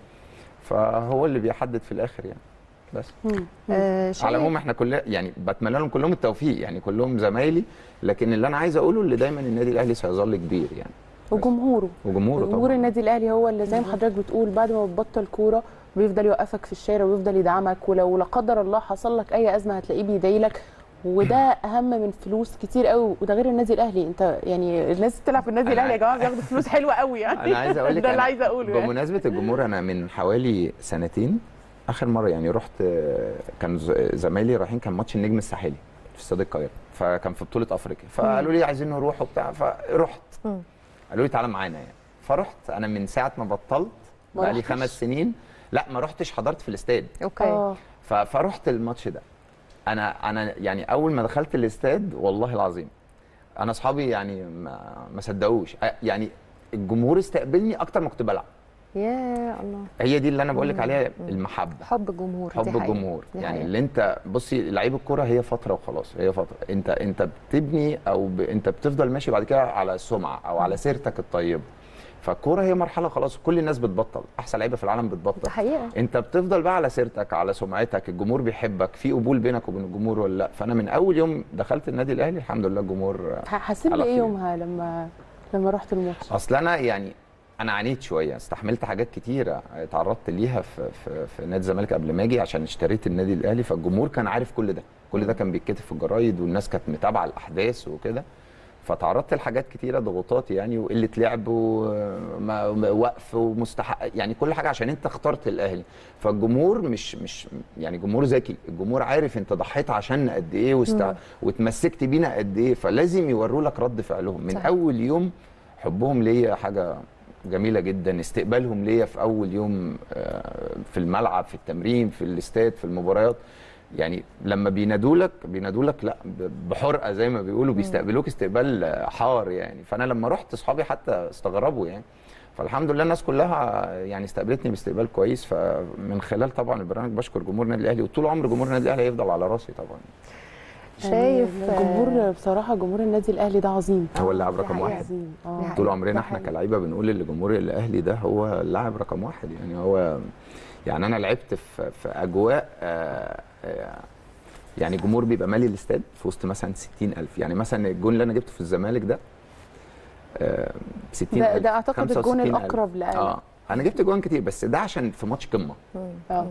فهو اللي بيحدد في الاخر يعني بس
آه شايف-
على العموم احنا كلنا يعني بتمنى لهم كلهم التوفيق يعني كلهم زمايلي لكن اللي انا عايز اقوله اللي دايما النادي الاهلي سيظل كبير يعني
وجمهوره
وجمهوره
جمهور
طبعا
النادي الاهلي هو اللي زي ما حضرتك بتقول بعد ما بتبطل كوره بيفضل يوقفك في الشارع ويفضل يدعمك ولو لا قدر الله حصل لك اي ازمه هتلاقيه بيدعي لك وده اهم من فلوس كتير قوي وده غير النادي الاهلي انت يعني الناس اللي بتلعب في النادي
أنا-
الاهلي يا جماعه بياخدوا فلوس حلوه قوي يعني
انا عايز اقول لك
ده اللي
أنا
عايزه اقوله يعني.
بمناسبه الجمهور انا من حوالي سنتين اخر مره يعني رحت آه، كان ز- زمايلي رايحين كان ماتش النجم الساحلي في استاد القاهره فكان في بطوله افريقيا فقالوا لي عايزين نروح وبتاع فرحت
مم.
قالوا لي تعالى معانا يعني فرحت انا من ساعه ما بطلت
ما
بقى لي
رحتش؟
خمس سنين لا ما رحتش حضرت في الاستاد
اوكي
اه
ف- فرحت الماتش ده انا انا يعني اول ما دخلت الاستاد والله العظيم انا اصحابي يعني ما, ما صدقوش أ- يعني الجمهور استقبلني اكتر ما كنت بلعب
يا الله
هي دي اللي انا بقول لك عليها المحبه
حب الجمهور دي
حب
حقيقة.
الجمهور
دي
يعني
حقيقة.
اللي انت بصي لعيب الكوره هي فتره وخلاص هي فتره انت انت بتبني او ب... انت بتفضل ماشي بعد كده على السمعه او على سيرتك الطيبه فالكوره هي مرحله خلاص كل الناس بتبطل احسن لعيبه في العالم
ده
بتبطل
حقيقه
انت بتفضل بقى على سيرتك على سمعتك الجمهور بيحبك في قبول بينك وبين الجمهور ولا لا فانا من اول يوم دخلت النادي الاهلي الحمد لله الجمهور
حسيت
على
بايه
خير.
يومها لما لما رحت الماتش
اصل انا يعني انا عانيت شويه استحملت حاجات كتيره اتعرضت ليها في في, في نادي الزمالك قبل ما اجي عشان اشتريت النادي الاهلي فالجمهور كان عارف كل ده كل ده كان بيتكتب في الجرايد والناس كانت متابعه الاحداث وكده فتعرضت لحاجات كتيره ضغوطات يعني وقله لعب ووقف ومستحق يعني كل حاجه عشان انت اخترت الاهلي فالجمهور مش مش يعني جمهور ذكي الجمهور عارف انت ضحيت عشان قد ايه واست...
مم.
واتمسكت بينا قد ايه فلازم يوروا لك رد فعلهم من
صحيح.
اول يوم حبهم ليا حاجه جميله جدا استقبالهم ليا في اول يوم آه، في الملعب في التمرين في الاستاد في المباريات يعني لما بينادوا لك بينادوا لك لا ب- بحرقه زي ما بيقولوا بيستقبلوك استقبال آه، حار يعني فانا لما رحت اصحابي حتى استغربوا يعني فالحمد لله الناس كلها يعني استقبلتني باستقبال كويس فمن خلال طبعا البرنامج بشكر جمهور النادي الاهلي وطول عمر جمهور النادي الاهلي هيفضل على راسي طبعا
شايف
الجمهور بصراحه جمهور النادي الاهلي ده عظيم
هو اللاعب
دي
رقم
حقيقة.
واحد
عظيم
دي
اه
حقيقة.
طول عمرنا
ده
احنا
حقيقي.
كلاعيبه بنقول ان جمهور الاهلي ده هو اللاعب رقم واحد يعني هو يعني انا لعبت في, في اجواء آه، آه، يعني جمهور بيبقى مالي الاستاد في وسط مثلا 60000 يعني مثلا الجون اللي انا جبته في الزمالك ده آه، 60000
ده, ده اعتقد الجون
65,000.
الاقرب لقلبي
اه انا جبت جوان كتير بس ده عشان في ماتش قمه
مم.
اه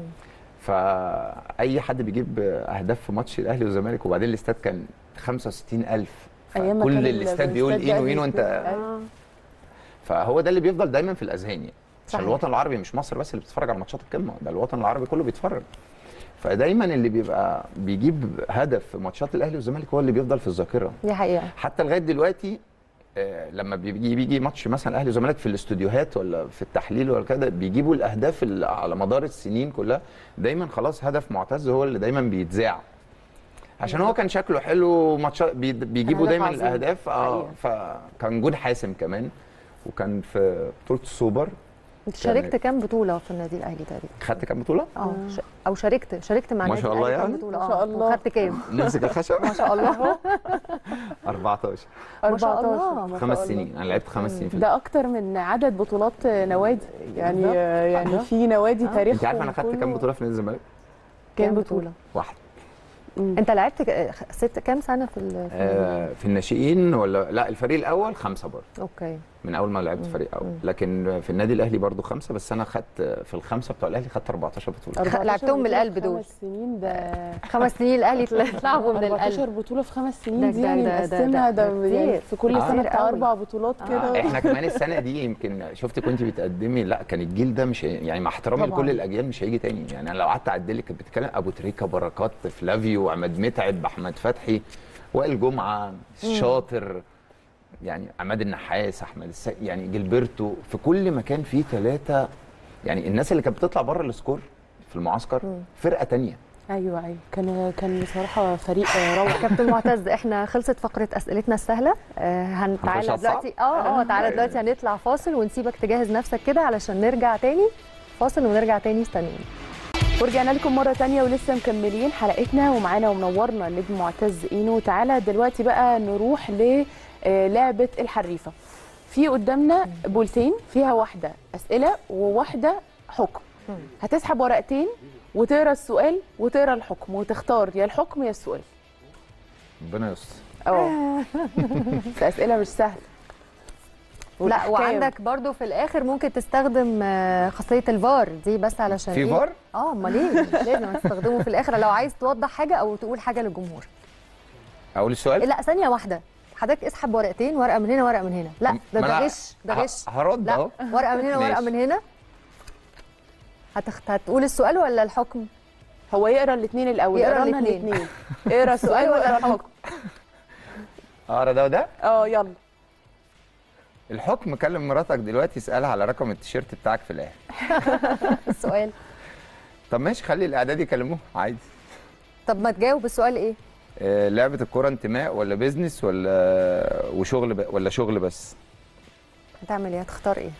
فاي حد بيجيب اهداف في ماتش الاهلي والزمالك وبعدين الاستاد كان 65000
أيام ما كان
كل
ال-
الاستاد بيقول
الاستاد
اينو
ده
اينو انت
أيوة.
فهو ده اللي بيفضل دايما في الاذهان يعني عشان
صحيح.
الوطن العربي مش مصر بس اللي بتتفرج على ماتشات القمه ده الوطن العربي كله بيتفرج فدايما اللي بيبقى بيجيب هدف في ماتشات الاهلي والزمالك هو اللي بيفضل في الذاكره
دي حقيقه
حتى لغايه دلوقتي آه، لما بيجي بيجي ماتش مثلا اهلي وزمالك في الاستوديوهات ولا في التحليل ولا كده بيجيبوا الاهداف اللي على مدار السنين كلها دايما خلاص هدف معتز هو اللي دايما بيتذاع عشان هو كان شكله حلو ماتشات بي- بيجيبوا
هدف
دايما
عظيم.
الاهداف اه
حقيقة.
فكان جون حاسم كمان وكان في بطوله السوبر
انت شاركت كام بطوله في النادي الاهلي تقريبا
خدت كام بطوله؟
اه ش- او شاركت شاركت مع
ما
النادي
شاء الله
الأهلي كام
يعني.
بطولة؟
ما شاء
آه.
الله.
وخدت كام
نمسك الخشب
ما شاء الله
14
ما شاء
14
الله.
ما شاء
خمس
الله.
سنين انا لعبت خمس سنين في
ده اكتر من عدد بطولات نوادي يعني
بالظبط.
يعني
آه.
في نوادي
آه.
تاريخ
انت عارف انا خدت كام بطوله في نادي الزمالك؟
كام بطوله
واحد
مم.
انت لعبت ك- ست كام سنه في ال- في ال-
آه في الناشئين ولا لا الفريق الاول خمسه برضه
اوكي
من اول ما لعبت
مم.
فريق اول
مم.
لكن في النادي الاهلي برضه خمسه بس انا خدت في الخمسه بتوع الاهلي خدت 14 بطوله
14
لعبتهم من
بطولة
القلب
في
دول.
خمس سنين ده
خمس سنين الاهلي اتلعبوا من
14
القلب
بطوله في خمس
ده-
سنين دي
ده-
يعني
ده- ده-
مقسمها
ده
ده يعني
كتير.
في كل
آه.
سنه
كتير
بتاع
قوي.
اربع بطولات
آه
كده
احنا كمان السنه دي يمكن شفت كنت بتقدمي لا كان الجيل ده مش هي- يعني مع احترامي
طبعاً.
لكل الاجيال مش هيجي تاني يعني انا لو قعدت اعدلك كنت بتتكلم ابو تريكه بركات فلافيو عماد متعب احمد فتحي وائل جمعه الشاطر يعني عماد النحاس احمد السيد يعني جilberto في كل مكان فيه ثلاثه يعني الناس اللي كانت بتطلع بره السكور في المعسكر
مم.
فرقه تانية
ايوه ايوه كان كان بصراحه فريق روعه
كابتن معتز احنا خلصت فقره اسئلتنا السهله آه هنتعالى
هنخش على الصعب؟
دلوقتي اه اه تعالى
أيوة.
دلوقتي هنطلع فاصل ونسيبك تجهز نفسك كده علشان نرجع تاني فاصل ونرجع تاني استنوني
ورجعنا لكم مره تانية ولسه مكملين حلقتنا ومعانا ومنورنا النجم معتز اينو تعالى دلوقتي بقى نروح للعبه الحريفه في قدامنا بولتين فيها واحده اسئله وواحده حكم
مم.
هتسحب ورقتين وتقرا السؤال وتقرا الحكم وتختار يا الحكم يا السؤال
ربنا يستر
اه بس اسئله مش سهله
لا
والأحكام.
وعندك برضو في الاخر ممكن تستخدم آه، خاصيه الفار دي بس علشان
في
إيه؟
فار
اه امال ايه لازم تستخدمه في الاخر لو عايز توضح حاجه او تقول حاجه للجمهور
اقول السؤال
لا ثانيه واحده حضرتك اسحب ورقتين ورقه من هنا ورقه من هنا لا ده
ما
ده
أنا
غش ده
ه-
غش
هرد
لا
اهو
ورقه من هنا ورقه
ماشي.
من هنا هتخت... هتقول السؤال ولا الحكم
هو يقرا الاثنين الاول
يقرا
يقرا لنا
الاتنين.
الاثنين اقرا السؤال
سؤال ولا
ولا
الحكم؟
الحكم
اقرا ده وده
اه يلا
الحكم كلم مراتك دلوقتي اسالها على رقم التيشيرت بتاعك في الاهلي
السؤال
طب ماشي خلي الاعداد يكلموه عادي
طب ما تجاوب السؤال ايه
آه، لعبه الكوره انتماء ولا بيزنس ولا وشغل ب... ولا شغل بس
هتعمل ايه هتختار ايه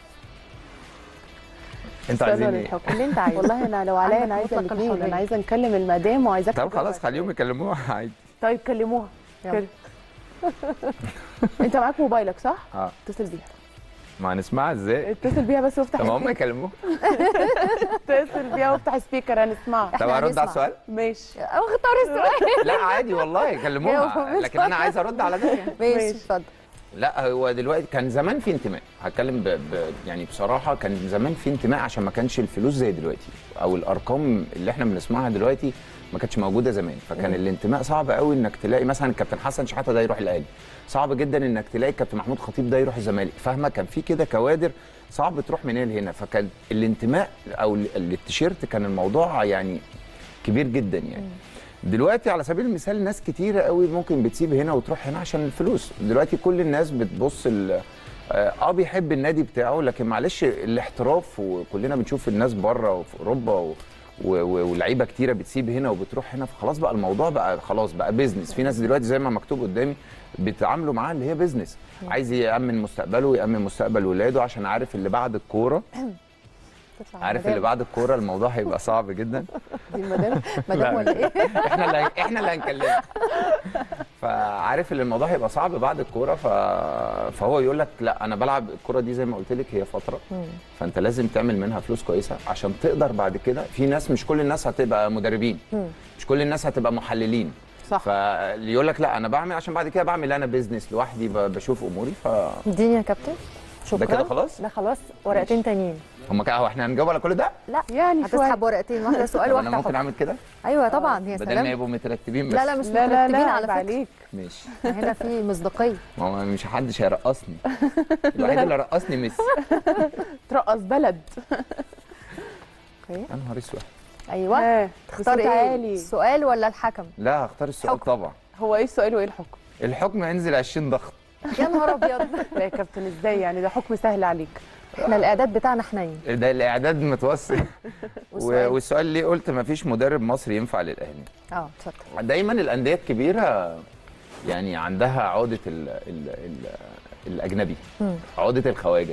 انتوا
السؤال
عايزين
ولا
ايه
الحكم
اللي انت عايزه
والله انا لو عليا
عندك
انا عايزه
مطلق
الاثنين
الحرية.
انا عايزه نكلم المدام وعايزاك
طب
تجاوب
خلاص
على
خليهم يكلموها عادي
طيب كلموها
يلا.
كده انت معاك موبايلك صح؟
اه
اتصل بيها
ما هنسمعها ازاي
اتصل بيها بس وافتح
طب هم
سبيكر.
يكلموها
اتصل بيها وافتح سبيكر هنسمعها
طب
إحنا
هرد
هنسمع.
على السؤال
ماشي
أو اختار السؤال
لا عادي والله يكلموها
جاوب.
لكن انا عايز ارد على ده يعني
ماشي
ماشي.
اتفضل
لا هو دلوقتي كان زمان في انتماء هتكلم ب... ب... يعني بصراحه كان زمان في انتماء عشان ما كانش الفلوس زي دلوقتي او الارقام اللي احنا بنسمعها دلوقتي ما كانتش موجوده زمان فكان الانتماء صعب قوي انك تلاقي مثلا الكابتن حسن شحاته ده يروح الاهلي صعب جدا انك تلاقي الكابتن محمود خطيب ده يروح الزمالك فاهمه كان في كده كوادر صعب تروح من هنا لهنا فكان الانتماء او ال- التيشيرت كان الموضوع يعني كبير جدا يعني دلوقتي على سبيل المثال ناس كتيرة قوي ممكن بتسيب هنا وتروح هنا عشان الفلوس دلوقتي كل الناس بتبص ال- اه آه، بيحب النادي بتاعه لكن معلش الاحتراف وكلنا بنشوف الناس بره وفي اوروبا و و- و- ولعيبه كتيره بتسيب هنا وبتروح هنا فخلاص بقى الموضوع بقى خلاص بقى بيزنس في ناس دلوقتي زي ما مكتوب قدامي بيتعاملوا معاه اللي هي بيزنس عايز يامن مستقبله ويامن مستقبل ولاده عشان عارف اللي بعد الكوره
تطلع
عارف اللي بعد الكوره الموضوع هيبقى صعب جدا
دي المدام
مدام ولا ايه
احنا اللي احنا اللي هنكلمك فعارف ان الموضوع هيبقى صعب بعد الكوره ف... فهو يقول لك لا انا بلعب الكوره دي زي ما قلت لك هي فتره فانت لازم تعمل منها فلوس كويسه عشان تقدر بعد كده في ناس مش كل الناس هتبقى مدربين مش كل الناس هتبقى محللين
صح
فاللي يقول لك لا انا بعمل عشان بعد كده بعمل انا بيزنس لوحدي ب- بشوف اموري فهم
اديني يا كابتن شكرا
كده خلاص؟
ده خلاص ورقتين تانيين
كده هو احنا هنجاوب على كل ده
لا
يعني
هتسحب ورقتين واحده سؤال
طب
واحده
انا ممكن
حب.
اعمل كده
ايوه طبعا يا
بدل ما
سلام
يبقوا مترتبين بس
لا لا مش
لا لا
مترتبين
لا
على
عيب
فكره
عليك
ماشي
هنا في مصداقيه
ما هو مش حدش هيرقصني الوحيد اللي رقصني ميسي
ترقص بلد
اوكي
يا نهار اسود
ايوه
آه،
تختار
بصوت
ايه
عالي.
السؤال ولا الحكم
لا هختار السؤال
حكم.
طبعا
هو ايه السؤال وايه الحكم
الحكم هينزل 20 ضغط
يا نهار ابيض
لا يا كابتن ازاي يعني ده حكم سهل عليك
احنا الاعداد بتاعنا حنين
ده الاعداد متوسط و-
والسؤال
والسؤال ليه قلت ما فيش مدرب مصري ينفع للاهلي
اه اتفضل
دايما الانديه الكبيره يعني عندها عقده ال ال ال الاجنبي
مم.
عقده الخواجه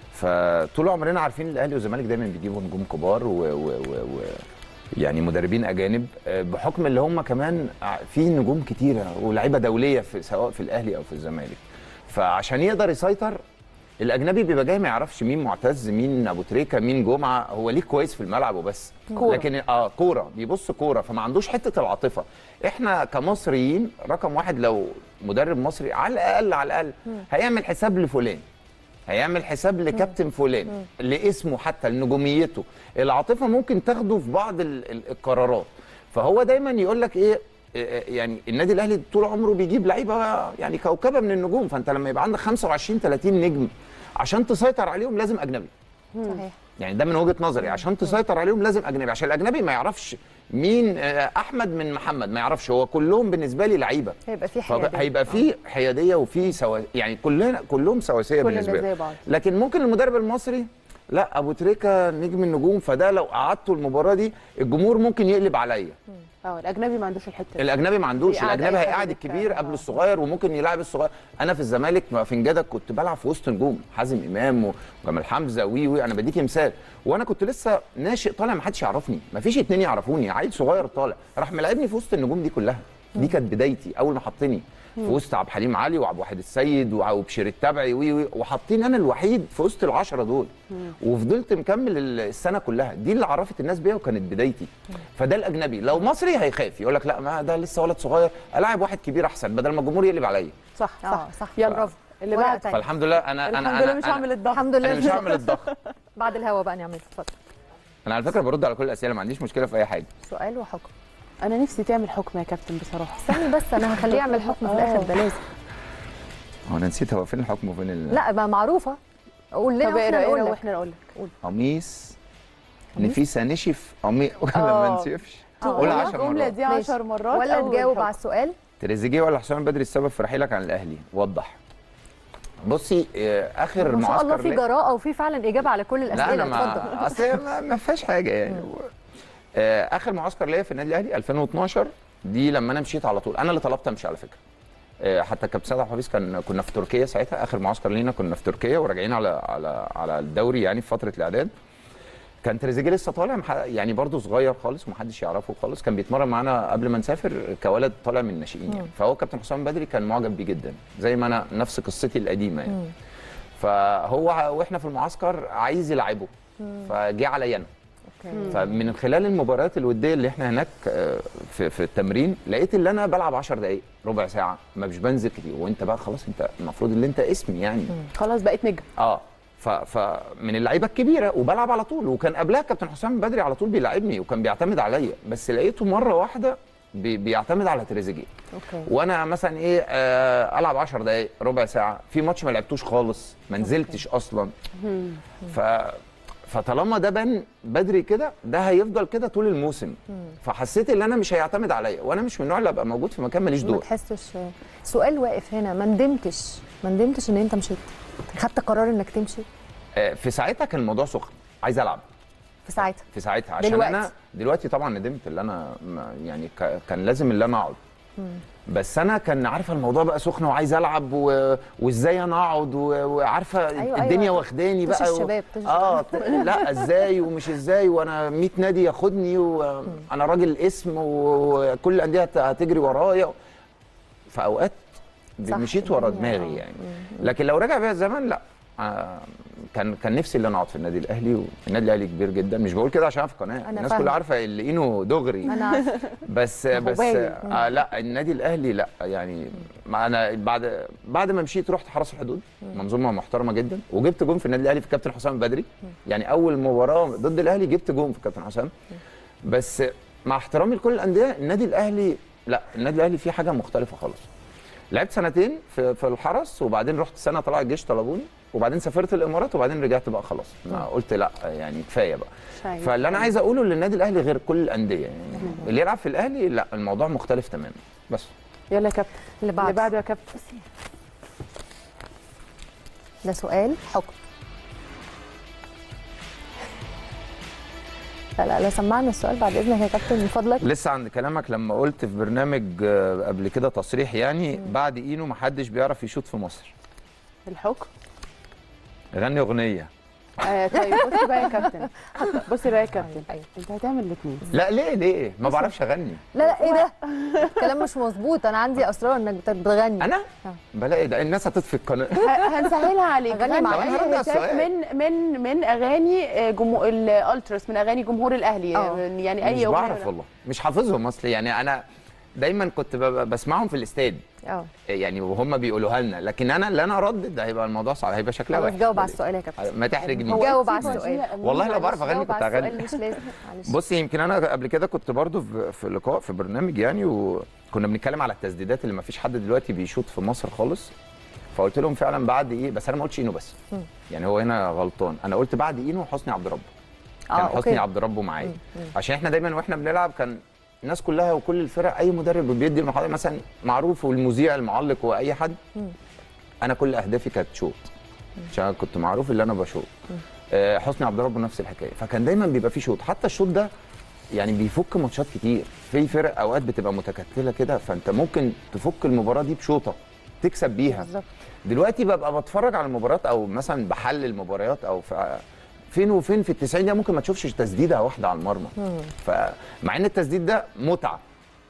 فطول عمرنا عارفين الاهلي والزمالك دايما بيجيبوا نجوم كبار و, و, و, و يعني مدربين اجانب آه، بحكم اللي هم كمان ع- في نجوم كتيره ولاعيبه دوليه في سواء في الاهلي او في الزمالك فعشان يقدر يسيطر الاجنبي بيبقى جاي ما يعرفش مين معتز مين ابو تريكه مين جمعه هو ليه كويس في الملعب وبس
كورة.
لكن اه كوره بيبص كوره فما عندوش حته العاطفه احنا كمصريين رقم واحد لو مدرب مصري على الاقل على الاقل هيعمل حساب لفلان هيعمل حساب لكابتن فلان لاسمه حتى لنجوميته العاطفه ممكن تاخده في بعض ال- ال- القرارات فهو دايما يقول لك ايه إيه، يعني النادي الاهلي طول عمره بيجيب لعيبه يعني كوكبه من النجوم فانت لما يبقى عندك 25 30 نجم عشان تسيطر عليهم لازم اجنبي
صحيح
يعني ده من وجهه نظري عشان تسيطر عليهم لازم اجنبي عشان الاجنبي ما يعرفش مين آه، احمد من محمد ما يعرفش هو كلهم بالنسبه لي لعيبه
هيبقى في حياديه
هيبقى في حياديه وفي سوا يعني كلنا كلهم سواسيه
كل
بالنسبه
الناس
لي
زي بعض
لكن ممكن المدرب المصري لا ابو تريكه نجم النجوم فده لو قعدته المباراه دي الجمهور ممكن يقلب عليا
اه الاجنبي ما عندوش الحته دي
الاجنبي ما عندوش
بيقعد
الاجنبي
أي حد
هيقعد
بالفعل.
الكبير قبل الصغير وممكن يلعب الصغير انا في الزمالك في نجدك كنت بلعب في وسط نجوم حازم امام وجمال حمزه وي وي انا بديك مثال وانا كنت لسه ناشئ طالع ما حدش يعرفني ما فيش اتنين يعرفوني عيل صغير طالع راح ملاعبني في وسط النجوم دي كلها دي كانت بدايتي اول ما حطني في وسط عبد الحليم علي وعبد الواحد السيد وع- وبشير التبعي وي وي وحاطين انا الوحيد في وسط العشره دول وفضلت مكمل ال- السنه كلها دي اللي عرفت الناس بيها وكانت بدايتي فده الاجنبي لو مصري هيخاف يقول لك لا ما ده لسه ولد صغير العب واحد كبير احسن بدل ما الجمهور يقلب عليا
صح
اه
صح
صح
يلا
برافو
اللي
ورقة
بعد
تانية.
فالحمد لله انا انا
الحمد لله
انا
مش
أنا-
هعمل الضغط
الحمد لله
انا مش هعمل الضغط
بعد الهوا بقى نعمل اتفضل
انا على فكره برد على كل الاسئله ما عنديش مشكله في اي حاجه
سؤال وحكم
انا نفسي تعمل حكم يا كابتن بصراحه
استني بس انا هخليه يعمل حكم في الاخر ده لازم
هو انا نسيت هو فين الحكم وفين ال-
لا ما معروفه قول لنا
طب
واحنا
اقرا
نقول
اقرا
لك
واحنا نقول لك
قميص نفيسه نشف قميص ولا ما
آه.
نشفش
آه.
قول
والله
10
الجمله
مرات
دي
ماشي.
10 مرات
ولا
أول
تجاوب
حكم.
على السؤال
تريزيجيه ولا حسام بدري السبب في رحيلك عن الاهلي وضح بصي آه، اخر
ما شاء الله
معسكر
في
ليا-
جراءه وفي فعلا اجابه على كل
لا
الاسئله
انا
اتفضل
ما اصل ما, ما فيهاش حاجه يعني آه، اخر معسكر ليا في النادي الاهلي 2012 دي لما انا مشيت على طول انا اللي طلبت امشي على فكره آه، حتى كابتن سيد عبد الحفيظ كان كنا في تركيا ساعتها اخر معسكر لينا كنا في تركيا وراجعين على على على الدوري يعني في فتره الاعداد كان تريزيجيه لسه طالع مح- يعني برضه صغير خالص ومحدش يعرفه خالص كان بيتمرن معانا قبل ما نسافر كولد طالع من الناشئين يعني فهو كابتن حسام بدري كان معجب بيه جدا زي ما انا نفس قصتي القديمه يعني فهو واحنا في المعسكر عايز يلعبه فجه عليا انا
اوكي
فمن خلال المباريات الوديه اللي احنا هناك آه، في, في التمرين لقيت ان انا بلعب 10 دقائق ربع ساعه ما مش بنزل كتير وانت بقى خلاص انت المفروض ان انت اسمي يعني
خلاص بقيت نجم
اه ف فمن اللعيبه الكبيره وبلعب على طول وكان قبلها كابتن حسام بدري على طول بيلاعبني وكان بيعتمد عليا بس لقيته مره واحده بي بيعتمد على تريزيجيه
اوكي
وانا مثلا ايه آه العب 10 دقائق ربع ساعه في ماتش ما لعبتوش خالص ما نزلتش اصلا ف فطالما ده بان بدري كده ده هيفضل كده طول الموسم فحسيت ان انا مش هيعتمد عليا وانا مش من النوع اللي ابقى موجود في مكان ماليش
ما
دور
تحسش سؤال واقف هنا ما ندمتش ما ندمتش ان انت مشيت خدت قرار انك تمشي
آه في ساعتها كان الموضوع سخن عايز العب
في ساعتها
في ساعتها عشان
دلوقتي.
انا دلوقتي طبعا ندمت اللي انا ما- يعني ك- كان لازم اللي انا اقعد بس انا كان عارفه الموضوع بقى سخن وعايز العب و... وازاي انا اقعد و... وعارفه
أيوة،
الدنيا
أيوة.
واخداني
طش
بقى
الشباب، طش
اه ط- لا ازاي ومش ازاي وانا 100 نادي ياخدني وانا راجل اسم وكل الانديه هت- هتجري ورايا في اوقات
صح،
مشيت ورا
الدنيا،
دماغي
آه.
يعني لكن لو رجع بيا الزمن لا آه كان كان نفسي اللي انا اقعد في النادي الاهلي والنادي الاهلي كبير جدا مش بقول كده عشان أنا في قناه الناس
فاهمة.
كلها عارفه اللي اينه دغري
انا عارفه
بس بس
باين.
آه لا النادي الاهلي لا يعني ما انا بعد بعد ما مشيت رحت حرس الحدود منظومه محترمه جدا وجبت جون في النادي الاهلي في كابتن حسام بدري يعني اول مباراه ضد الاهلي جبت جون في كابتن حسام بس مع احترامي لكل الانديه النادي الاهلي لا النادي الاهلي فيه حاجه مختلفه خالص لعبت سنتين في في الحرس وبعدين رحت سنه طلع الجيش طلبوني وبعدين سافرت الامارات وبعدين رجعت بقى خلاص ما قلت لا يعني كفايه بقى
شايف.
فاللي انا عايز اقوله للنادي الاهلي غير كل الانديه يعني اللي يلعب في الاهلي لا الموضوع مختلف تماما بس
يلا يا كابتن
اللي
اللي
بعده
بعده يا كابتن
ده سؤال حكم لا لا لا سمعنا السؤال بعد اذنك يا كابتن من فضلك
لسه عند كلامك لما قلت في برنامج آه، قبل كده تصريح يعني بعد اينو محدش بيعرف يشوط في مصر
الحكم
غني اغنيه
آه طيب بصي بقى يا كابتن بصي بقى يا كابتن
أيوة.
انت هتعمل الاثنين
لا ليه ليه ما بعرفش اغني
لا لا ايه ده الكلام مش مظبوط انا عندي اسرار انك بت- بتغني
انا
آه.
بلاقي ده الناس هتطفي القناه
هنسهلها عليك
أغاني
غني
معايا.
أي
هرجع
هتاف
السؤال.
من من من اغاني آه، جمهور الالتراس من اغاني جمهور الاهلي
آه.
يعني اي
مش
أغنية
بعرف والله مش حافظهم اصل يعني انا دايما كنت ب- بسمعهم في الاستاد
اه
يعني وهم بيقولوها لنا لكن انا اللي انا اردد هيبقى الموضوع صعب هيبقى شكلها
خلاص
وحش
جاوب على السؤال يا كابتن
ما تحرجني
هو
جاوب
أنت
على
مودية
السؤال.
والله لو بعرف
معلش،
اغني
جاوب
كنت
على
هغني
السؤال مش لازم معلش
بص يمكن انا قبل كده كنت برضو في- في لقاء في برنامج يعني وكنا بنتكلم على التسديدات اللي ما فيش حد دلوقتي بيشوط في مصر خالص فقلت لهم فعلا بعد ايه بس انا ما قلتش اينو بس
مم.
يعني هو هنا غلطان انا قلت بعد اينو حسني عبد ربه كان
اه
حسني
اوكي
عبد ربه معايا
مم.
عشان احنا دايما واحنا بنلعب كان الناس كلها وكل الفرق اي مدرب بيدي المحاضره مثلا معروف والمذيع المعلق واي حد
مم.
انا كل اهدافي كانت شوط عشان أنا كنت معروف اللي انا بشوط آه، حسني عبد ربه نفس الحكايه فكان دايما بيبقى فيه شوط حتى الشوط ده يعني بيفك ماتشات كتير في فرق اوقات بتبقى متكتله كده فانت ممكن تفك المباراه دي بشوطه تكسب بيها
بالظبط
دلوقتي ببقى بتفرج على المباريات او مثلا بحلل مباريات او في فين وفين في ال 90 دقيقه ممكن ما تشوفش تسديده واحده على المرمى
مم.
فمع ان التسديد ده متعه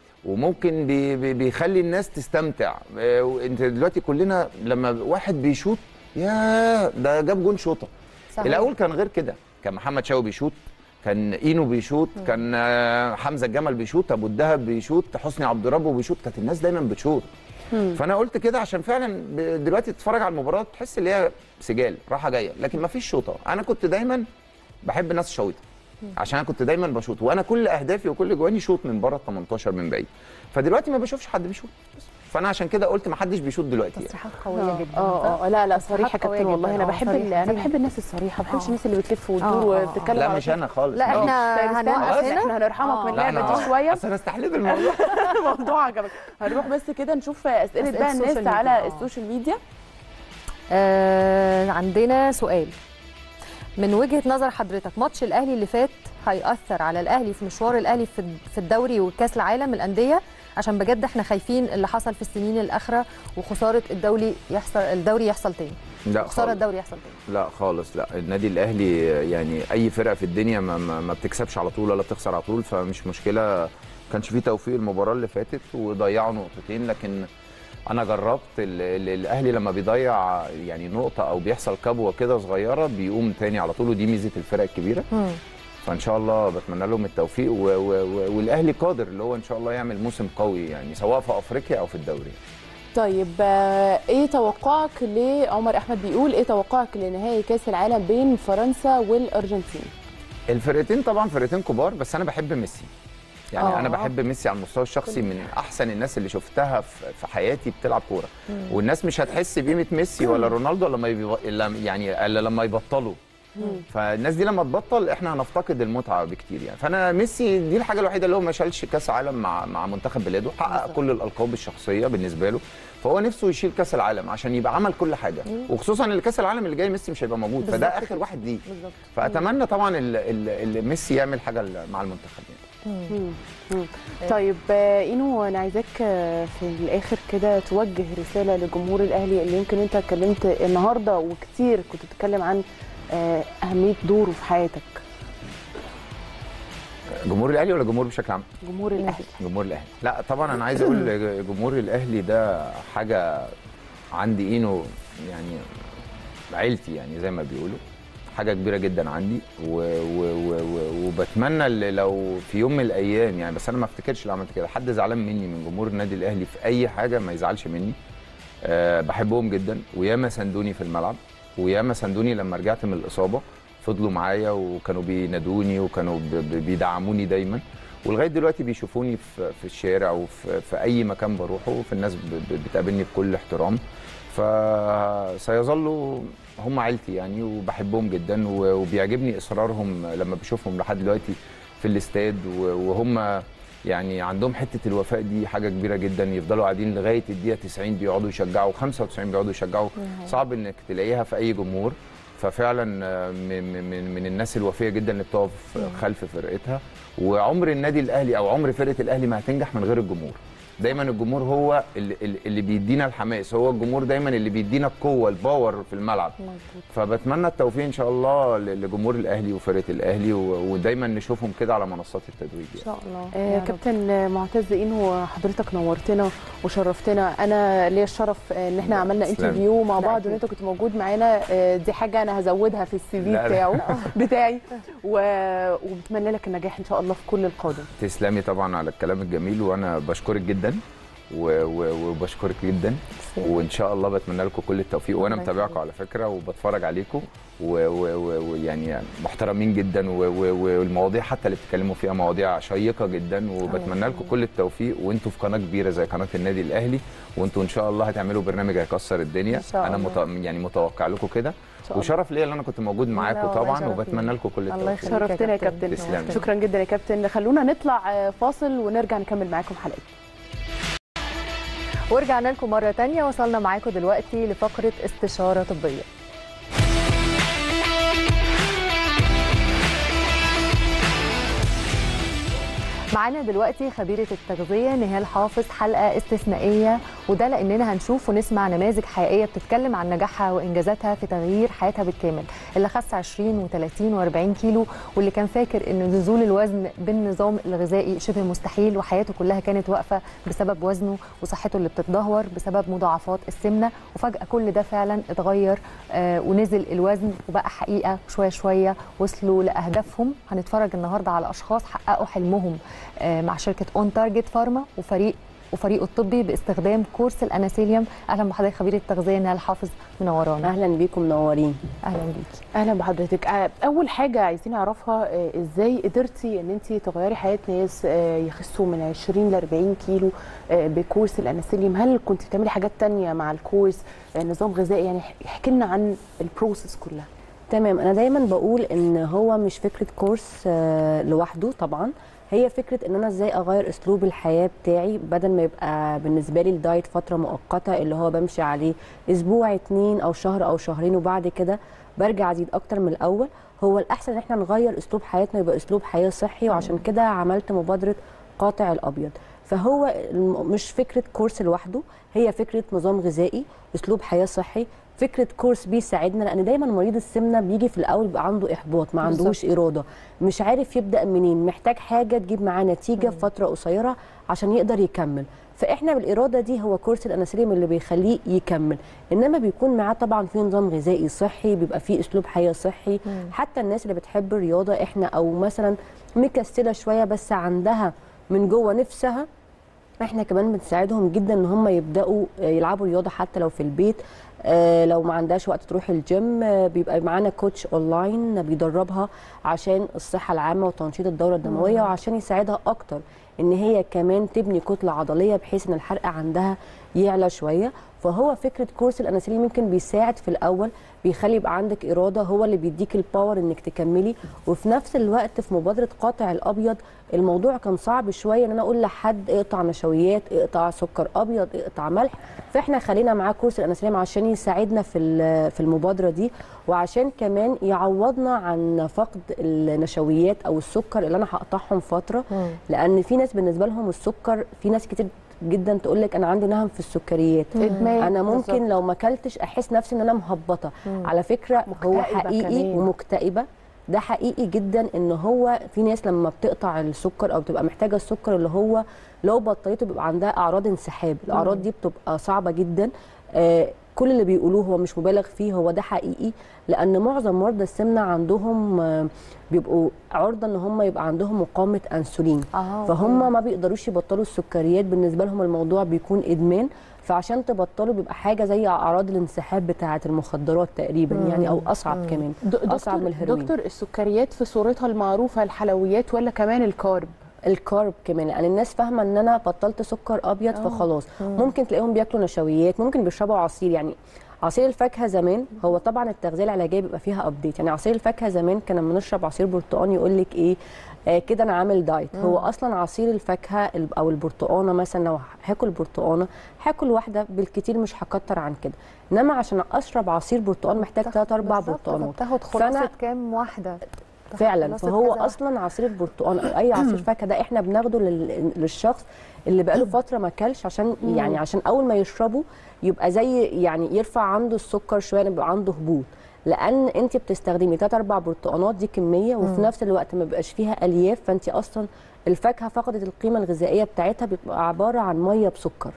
وممكن بي بي بيخلي الناس تستمتع آه، وانت دلوقتي كلنا لما واحد بيشوط يا ده جاب جون شوطه
صحيح.
الاول كان غير كده كان محمد شاوي بيشوط كان اينو بيشوط كان آه، حمزه الجمل بيشوط ابو الدهب بيشوط حسني عبد ربه بيشوط كانت الناس دايما بتشوط فانا قلت كده عشان فعلا ب- دلوقتي تتفرج على المباراه تحس ان هي سجال راحه جايه لكن ما فيش شوطه انا كنت دايما بحب الناس الشويطه عشان انا كنت دايما بشوط وانا كل اهدافي وكل جواني شوط من بره ال 18 من بعيد فدلوقتي ما بشوفش حد بيشوط بس. فانا عشان كده قلت ما حدش بيشوط دلوقتي يعني.
تصريحات قويه
اه
جدا
اه اه لا لا صريحه يا
قوية
كابتن والله
جداً.
انا
آه،
بحب
صريحة.
ال- انا
دي-
بحب الناس الصريحه ما بحبش
آه.
الناس اللي بتلف
آه،
وتدور
آه، آه.
وبتتكلم
لا
على
مش
طول.
انا خالص
لا
ماليش.
احنا
طيب استنى
هنوقف
بس
هنا
احنا هنرحمك
آه.
من
لا
اللعبه
انا
دي شويه
اصل انا استحليت الموضوع
الموضوع عجبك هنروح بس كده نشوف اسئله
أسئلة
بقى الناس
السوشيال
على
ميديا. آه.
السوشيال ميديا
آه عندنا سؤال من وجهه نظر حضرتك ماتش الاهلي اللي فات هيأثر على الاهلي في مشوار الاهلي في في الدوري وكاس العالم الانديه عشان بجد احنا خايفين اللي حصل في السنين الاخره وخساره الدوري يحصل الدوري يحصل تاني
لا
خساره
خالص
الدوري يحصل تاني
لا خالص لا النادي الاهلي يعني اي فرقه في الدنيا ما, ما, ما بتكسبش على طول ولا بتخسر على طول فمش مشكله كانش فيه توفيق المباراه اللي فاتت وضيعوا نقطتين لكن انا جربت ال- ال- الاهلي لما بيضيع يعني نقطه او بيحصل كبوه كده صغيره بيقوم تاني على طول ودي ميزه الفرق الكبيره
مم.
فان شاء الله بتمنى لهم التوفيق و و و والاهلي قادر اللي هو ان شاء الله يعمل موسم قوي يعني سواء في افريقيا او في الدوري
طيب آه، ايه توقعك لعمر احمد بيقول ايه توقعك لنهائي كاس العالم بين فرنسا والارجنتين
الفرقتين طبعا فرقتين كبار بس انا بحب ميسي يعني
آه.
انا بحب ميسي على المستوى الشخصي من احسن الناس اللي شفتها في في حياتي بتلعب كوره والناس مش هتحس بقيمه ميسي ولا رونالدو لما يبي... إلا يعني الا لما يبطلوا فالناس دي لما تبطل احنا هنفتقد المتعه بكتير يعني فانا ميسي دي الحاجه الوحيده اللي هو ما شالش كاس عالم مع مع منتخب بلاده حقق كل الالقاب الشخصيه بالنسبه له فهو نفسه يشيل كاس العالم عشان يبقى عمل كل حاجه وخصوصا ان كاس العالم اللي جاي ميسي مش هيبقى موجود فده
بالظبط
اخر واحد ليه
بالظبط
فاتمنى طبعا ال- ال- ال- ميسي يعمل حاجه مع المنتخب يعني
مم. مم. طيب آه، اينو انا عايزاك آه، في الاخر كده توجه رساله لجمهور الاهلي اللي يمكن انت اتكلمت النهارده وكتير كنت بتتكلم عن آه، اهميه دوره في حياتك
جمهور الاهلي ولا جمهور بشكل عام
جمهور الاهلي
جمهور الاهلي لا طبعا انا عايز اقول جمهور الاهلي ده حاجه عندي اينو يعني عيلتي يعني زي ما بيقولوا حاجه كبيره جدا عندي و و و و وبتمنى اللي لو في يوم من الايام يعني بس انا ما افتكرش لو عملت كده حد زعلان مني من جمهور النادي الاهلي في اي حاجه ما يزعلش مني أه بحبهم جدا وياما ساندوني في الملعب وياما ساندوني لما رجعت من الاصابه فضلوا معايا وكانوا بينادوني وكانوا ب- ب- بيدعموني دايما ولغايه دلوقتي بيشوفوني في في الشارع وفي في اي مكان بروحه في الناس ب- ب- بتقابلني بكل احترام فسيظلوا هم عيلتي يعني وبحبهم جدا و- وبيعجبني اصرارهم لما بشوفهم لحد دلوقتي في الاستاد و- وهم يعني عندهم حته الوفاء دي حاجه كبيره جدا يفضلوا قاعدين لغايه الدقيقه 90 بيقعدوا يشجعوا 95 بيقعدوا يشجعوا صعب انك تلاقيها في اي جمهور ففعلا آه، من من من الناس الوفيه جدا اللي بتقف خلف فرقتها وعمر النادي الاهلي او عمر فرقه الاهلي ما هتنجح من غير الجمهور دايما الجمهور هو اللي, اللي بيدينا الحماس هو الجمهور دايما اللي بيدينا القوه الباور في الملعب فبتمنى التوفيق ان شاء الله ل- لجمهور الاهلي وفرقه الاهلي و- ودايما نشوفهم كده على منصات التدريب
ان
يعني.
شاء الله
آه،
يا رب.
كابتن معتز اينو حضرتك نورتنا وشرفتنا انا ليا الشرف آه، ان احنا عملنا
تسلمي.
انترفيو مع
لا،
بعض
أكيد.
وان انت كنت موجود معانا آه، دي حاجه انا هزودها في السي في
لا، لا.
بتاعه بتاعي و- وبتمنى لك النجاح ان شاء الله في كل القادم
تسلمي طبعا على الكلام الجميل وانا بشكرك جدا و- و- وبشكرك جدا وان شاء الله بتمنى لكم كل التوفيق وانا
الله
متابعكم
يخليك.
على فكره وبتفرج عليكم و- و- و- ويعني محترمين جدا و- و- والمواضيع حتى اللي بتتكلموا فيها مواضيع شيقه جدا وبتمنى لكم كل التوفيق وانتوا في قناه كبيره زي قناه النادي الاهلي وانتوا ان شاء الله هتعملوا برنامج هيكسر الدنيا
إن شاء
انا
الله.
مت... يعني متوقع لكم كده
شاء الله.
وشرف ليا ان انا كنت موجود معاكم
والله
طبعا
شرف
وبتمنى
ليا.
لكم كل
الله
التوفيق
يخليك
شرفتنا يا كابتن
تسلمي.
شكرا جدا يا كابتن خلونا نطلع آه، فاصل ونرجع نكمل معاكم حلقتنا
ورجعنا لكم مرة تانية وصلنا معاكم دلوقتي لفقرة استشارة طبية معانا دلوقتي خبيرة التغذية نهال حافظ حلقة استثنائية وده لأننا هنشوف ونسمع نماذج حقيقية بتتكلم عن نجاحها وإنجازاتها في تغيير حياتها بالكامل اللي خس 20 و30 و40 كيلو واللي كان فاكر إن نزول الوزن بالنظام الغذائي شبه مستحيل وحياته كلها كانت واقفة بسبب وزنه وصحته اللي بتتدهور بسبب مضاعفات السمنة وفجأة كل ده فعلا اتغير آه ونزل الوزن وبقى حقيقة شوية شوية وصلوا لأهدافهم هنتفرج النهاردة على أشخاص حققوا حلمهم آه مع شركة اون تارجت فارما وفريق وفريقه الطبي باستخدام كورس الاناسيليوم اهلا بحضرتك خبير التغذيه نهال حافظ منورانا
اهلا بيكم منورين
اهلا بيكي
اهلا بحضرتك آه، اول حاجه عايزين نعرفها آه، ازاي قدرتي ان انت تغيري حياه ناس آه، يخسوا من 20 ل 40 كيلو آه، بكورس الاناسيليوم هل كنت بتعملي حاجات تانية مع الكورس آه، نظام غذائي يعني احكي لنا عن البروسيس كلها
تمام انا دايما بقول ان هو مش فكره كورس آه، لوحده طبعا هي فكره ان انا ازاي اغير اسلوب الحياه بتاعي بدل ما يبقى بالنسبه لي الدايت فتره مؤقته اللي هو بمشي عليه اسبوع اتنين او شهر او شهرين وبعد كده برجع ازيد اكتر من الاول هو الاحسن ان احنا نغير اسلوب حياتنا يبقى اسلوب حياه صحي وعشان كده عملت مبادره قاطع الابيض فهو الم- مش فكره كورس لوحده هي فكره نظام غذائي اسلوب حياه صحي فكره كورس بيساعدنا لان دايما مريض السمنه بيجي في الاول بيبقى عنده احباط ما عندوش اراده مش عارف يبدا منين محتاج حاجه تجيب معاه نتيجه في فتره قصيره عشان يقدر يكمل فاحنا بالاراده دي هو كورس الانسولين اللي بيخليه يكمل انما بيكون معاه طبعا في نظام غذائي صحي بيبقى فيه اسلوب حياه صحي حتى الناس اللي بتحب الرياضه احنا او مثلا مكسله شويه بس عندها من جوه نفسها احنا كمان بنساعدهم جدا ان هم يبداوا يلعبوا رياضه حتى لو في البيت آه، لو ما عندهاش وقت تروح الجيم آه، بيبقى معانا كوتش اونلاين بيدربها عشان الصحه العامه وتنشيط الدوره الدمويه وعشان يساعدها اكتر ان هي كمان تبني كتله عضليه بحيث ان الحرق عندها يعلى شويه فهو فكره كورس الانسولين ممكن بيساعد في الاول بيخلي يبقى عندك اراده هو اللي بيديك الباور انك تكملي وفي نفس الوقت في مبادره قاطع الابيض الموضوع كان صعب شويه ان انا اقول لحد اقطع نشويات اقطع سكر ابيض اقطع ملح فاحنا خلينا معاه كورس الانسولين عشان يساعدنا في ال- في المبادره دي وعشان كمان يعوضنا عن فقد النشويات او السكر اللي انا هقطعهم فتره لان في ناس بالنسبه لهم السكر في ناس كتير جدا تقول لك انا عندي نهم في السكريات
ادمان
انا ممكن
بالظبط.
لو ما اكلتش احس نفسي ان انا مهبطه على فكره هو
مكتئبة
حقيقي
كمان.
ومكتئبه ده حقيقي جدا ان هو في ناس لما بتقطع السكر او بتبقى محتاجه السكر اللي هو لو بطلته بيبقى عندها اعراض انسحاب الاعراض دي بتبقى صعبه جدا آه كل اللي بيقولوه هو مش مبالغ فيه هو ده حقيقي لان معظم مرضى السمنه عندهم آه بيبقوا عرضه ان هم يبقى عندهم مقاومه انسولين
آه،
فهم ما بيقدروش يبطلوا السكريات بالنسبه لهم الموضوع بيكون ادمان فعشان تبطلوا بيبقى حاجه زي اعراض الانسحاب بتاعه المخدرات تقريبا يعني او اصعب كمان
د-
اصعب من
دكتور,
الهيروين
دكتور السكريات في صورتها المعروفه الحلويات ولا كمان الكارب
الكارب كمان يعني الناس فاهمه ان انا بطلت سكر ابيض فخلاص ممكن تلاقيهم بياكلوا نشويات ممكن بيشربوا عصير يعني عصير الفاكهه زمان هو طبعا التغذيه العلاجيه بيبقى فيها ابديت يعني عصير الفاكهه زمان كنا لما نشرب عصير برتقال يقول لك ايه آه كده انا عامل دايت هو اصلا عصير الفاكهه ال- او البرتقانه مثلا لو هاكل برتقانه هاكل واحده بالكتير مش هكتر عن كده انما عشان اشرب عصير برتقال محتاج ثلاث اربع
بالظبط،
برتقانات
بتاخد خلاصه
فأنا-
كام واحده تاخد
فعلا
خلاصة
فهو
كذا
اصلا عصير البرتقال او اي عصير فاكهه ده احنا بناخده لل- للشخص اللي بقاله فتره ما اكلش عشان يعني عشان اول ما يشربه يبقى زي يعني يرفع عنده السكر شويه يبقى عنده هبوط لان انت بتستخدمي 3 4 برتقانات دي كميه وفي نفس الوقت ما بيبقاش فيها الياف فانت اصلا الفاكهه فقدت القيمه الغذائيه بتاعتها بتبقى عباره عن ميه بسكر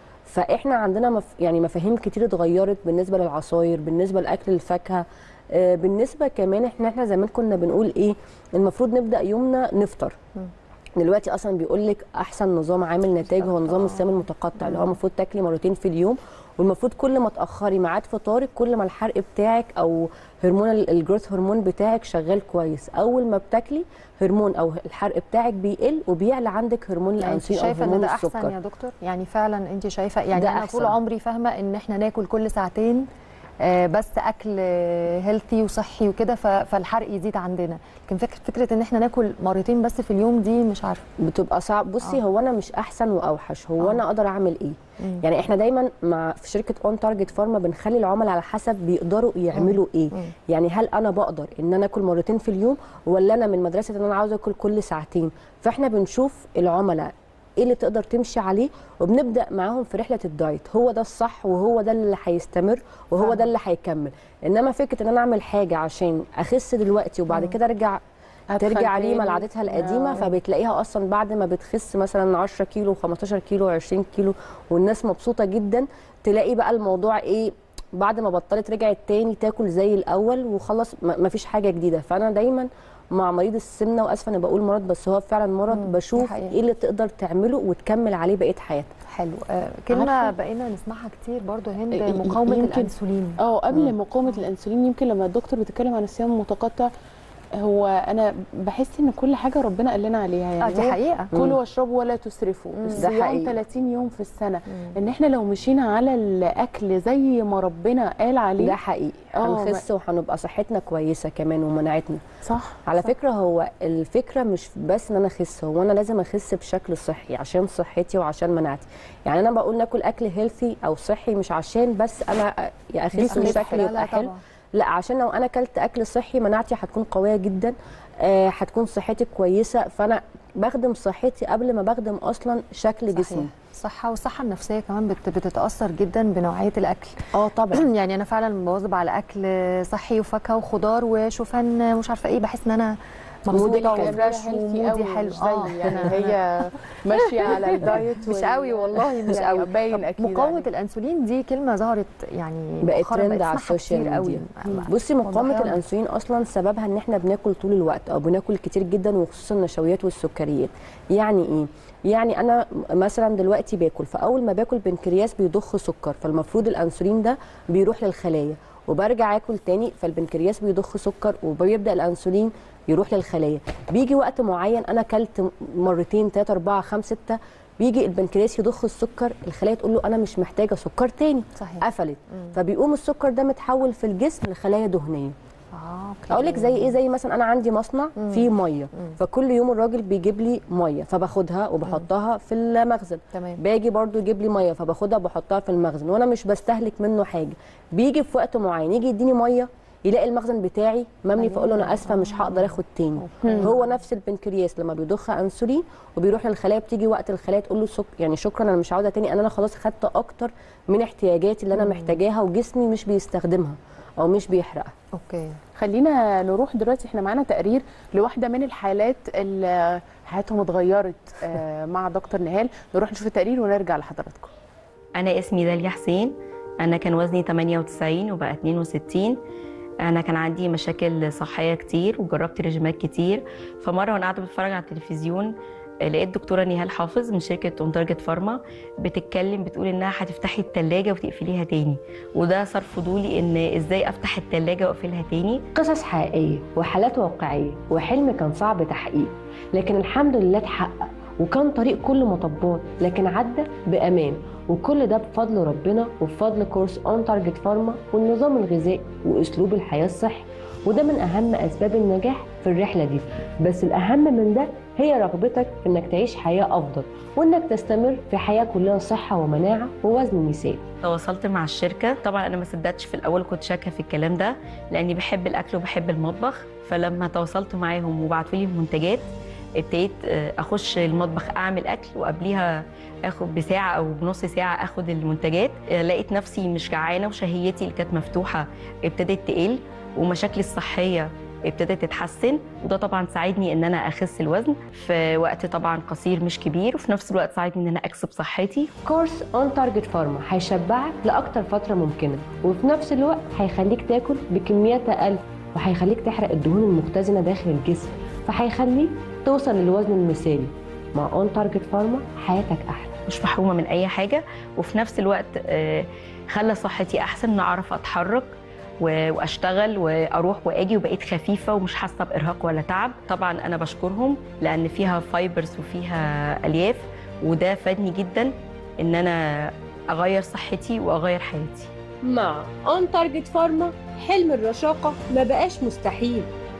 فاحنا عندنا مف... يعني مفاهيم كتير اتغيرت بالنسبه للعصاير بالنسبه لاكل الفاكهه آه، بالنسبه كمان احنا احنا زمان كنا بنقول ايه المفروض نبدا يومنا نفطر دلوقتي اصلا بيقول لك احسن نظام عامل نتائج هو نظام الصيام المتقطع اللي هو المفروض تاكلي مرتين في اليوم والمفروض كل ما تاخري ميعاد فطارك كل ما الحرق بتاعك او هرمون ال- الجروث هرمون بتاعك شغال كويس اول ما بتاكلي هرمون او الحرق بتاعك بيقل وبيعلى عندك هرمون
يعني انت
الانسولين او
شايفه ان
هرمون
ده احسن
السكر
يا دكتور يعني فعلا انت شايفه يعني
ده
انا طول
أحسن.
عمري فاهمه ان احنا ناكل كل ساعتين آه، بس اكل هيلثي وصحي وكده ف- فالحرق يزيد عندنا لكن فكره فكره ان احنا ناكل مرتين بس في اليوم دي مش عارفه
بتبقى صعب بصي
آه.
هو انا مش احسن واوحش هو
آه.
انا اقدر اعمل ايه
مم.
يعني احنا دايما مع في شركه اون تارجت فارما بنخلي العملاء على حسب بيقدروا يعملوا ايه
مم.
يعني هل انا بقدر ان انا اكل مرتين في اليوم ولا انا من مدرسه ان انا عاوزه اكل كل ساعتين فاحنا بنشوف العملاء ايه اللي تقدر تمشي عليه وبنبدا معاهم في رحله الدايت هو ده الصح وهو ده اللي هيستمر وهو
فاهمة.
ده اللي هيكمل انما فكره ان انا اعمل حاجه عشان اخس دلوقتي وبعد كده ارجع
أتخن
ترجع
تاني.
ريما لعادتها القديمه
آه.
فبتلاقيها اصلا بعد ما بتخس مثلا 10 كيلو 15 كيلو 20 كيلو والناس مبسوطه جدا تلاقي بقى الموضوع ايه بعد ما بطلت رجعت تاني تاكل زي الاول وخلاص ما فيش حاجه جديده فانا دايما مع مريض السمنه واسفه انا بقول مرض بس هو فعلا مرض
مم، دي
بشوف
حقيقة.
ايه اللي تقدر تعمله وتكمل عليه بقيه حياتك
حلو آه كلمه
عارفة؟
بقينا نسمعها كتير برضو يا هند
ي- ي-
مقاومه
يمكن-
الانسولين
اه قبل مقاومه الانسولين يمكن لما الدكتور بتتكلم عن الصيام المتقطع هو انا بحس ان كل حاجه ربنا قال لنا عليها
اه
يعني
دي
هو
حقيقه
كلوا واشربوا ولا تسرفوا
مم.
ده
الصيام
حقيقي.
30 يوم في السنه ان احنا لو مشينا على الاكل زي ما ربنا قال عليه
ده حقيقي
آه،
هنخس وهنبقى صحتنا كويسه كمان ومناعتنا
صح
على
صح.
فكره هو الفكره مش بس ان انا اخس هو انا لازم اخس بشكل صحي عشان صحتي وعشان مناعتي يعني انا بقول ناكل اكل هيلثي او صحي مش عشان بس انا يا اخس
جسمي
وشكلي
لا، لا
يبقى حلو
طبعا.
لا عشان لو انا اكلت اكل صحي مناعتي هتكون قويه جدا آه، هتكون صحتي كويسه فانا بخدم صحتي قبل ما بخدم اصلا شكل
صحيح.
جسمي
الصحه والصحه النفسيه كمان بت- بتتاثر جدا بنوعيه الاكل
اه طبعا
يعني انا فعلا بواظب على اكل صحي وفاكهه وخضار وشوفان مش عارفه ايه بحس ان انا
مودي
مبسوطه
حلو.
وفريش ومودي حلو
اه يعني هي ماشيه على الدايت
مش
وال-
قوي والله مش
يعني
قوي
باين
طب
اكيد
مقاومه
عليك.
الانسولين دي كلمه ظهرت يعني
بقت
مؤخراً
ترند على
اسمعها
السوشيال
كتير قوي
ميديا بصي مقاومه
وضحيها لي.
الانسولين اصلا سببها ان احنا بناكل طول الوقت او بناكل كتير جدا وخصوصا النشويات والسكريات يعني ايه يعني انا مثلا دلوقتي باكل فاول ما باكل بنكرياس بيضخ سكر فالمفروض الانسولين ده بيروح للخلايا وبرجع اكل تاني فالبنكرياس بيضخ سكر وبيبدا الانسولين يروح للخلايا بيجي وقت معين انا اكلت مرتين ثلاثة أربعة خمسة ستة بيجي البنكرياس يضخ السكر الخلايا تقول له انا مش محتاجه سكر تاني
صحيح
قفلت فبيقوم السكر ده متحول في الجسم لخلايا دهنيه
اه أوكي.
اقول لك زي ايه زي مثلا انا عندي مصنع فيه ميه فكل يوم الراجل بيجيب لي ميه فباخدها وبحطها في المخزن
تمام
باجي برضو يجيب لي ميه فباخدها وبحطها في المخزن وانا مش بستهلك منه حاجه بيجي في وقت معين يجي يديني ميه يلاقي المخزن بتاعي مملي فاقول له انا اسفه مش هقدر اخد تاني هو نفس البنكرياس لما بيضخ انسولين وبيروح للخلايا بتيجي وقت الخلايا تقول له سك يعني شكرا انا مش عاوزه تاني انا انا خلاص خدت اكتر من احتياجاتي اللي انا محتاجاها وجسمي مش بيستخدمها او مش بيحرقها
اوكي
خلينا نروح دلوقتي احنا معانا تقرير لواحده من الحالات اللي حياتهم اتغيرت آه، مع دكتور نهال نروح نشوف التقرير ونرجع لحضراتكم
أنا اسمي داليا حسين أنا كان وزني 98 وبقى 62 أنا كان عندي مشاكل صحية كتير وجربت ريجيمات كتير فمرة وأنا قاعدة بتفرج على التلفزيون آه، لقيت دكتورة نهال حافظ من شركة اون تارجت فارما بتتكلم بتقول إنها هتفتحي التلاجة وتقفليها تاني وده صار فضولي إن إزاي أفتح التلاجة وأقفلها تاني
قصص حقيقية وحالات واقعية وحلم كان صعب تحقيقه لكن الحمد لله اتحقق وكان طريق كله مطبات لكن عدى بأمان وكل ده بفضل ربنا وبفضل كورس اون تارجت فارما والنظام الغذائي واسلوب الحياه الصحي وده من اهم اسباب النجاح في الرحله دي بس الاهم من ده هي رغبتك في انك تعيش حياه افضل وانك تستمر في حياه كلها صحه ومناعه ووزن مثالي
تواصلت مع الشركة طبعا أنا ما صدقتش في الأول كنت شاكة في الكلام ده لأني بحب الأكل وبحب المطبخ فلما تواصلت معاهم وبعتوا لي المنتجات ابتديت آه، أخش المطبخ أعمل أكل وقبليها اخد بساعة أو بنص ساعة اخد المنتجات آه، لقيت نفسي مش جعانة وشهيتي اللي كانت مفتوحة ابتدت تقل ومشاكلي الصحية ابتدت تتحسن وده طبعا ساعدني ان انا اخس الوزن في وقت طبعا قصير مش كبير وفي نفس الوقت ساعدني ان انا اكسب صحتي
كورس اون تارجت فارما هيشبعك لاكتر فتره ممكنه وفي نفس الوقت هيخليك تاكل بكميات اقل وهيخليك تحرق الدهون المختزنه داخل الجسم فهيخليك توصل للوزن المثالي مع اون تارجت فارما حياتك احلى
مش محرومه من اي حاجه وفي نفس الوقت آه، خلى صحتي احسن ان اعرف اتحرك و- واشتغل واروح واجي وبقيت خفيفه ومش حاسه بارهاق ولا تعب طبعا انا بشكرهم لان فيها فايبرز وفيها الياف وده فادني جدا ان انا اغير صحتي واغير حياتي
مع اون تارجت فارما حلم الرشاقه ما بقاش مستحيل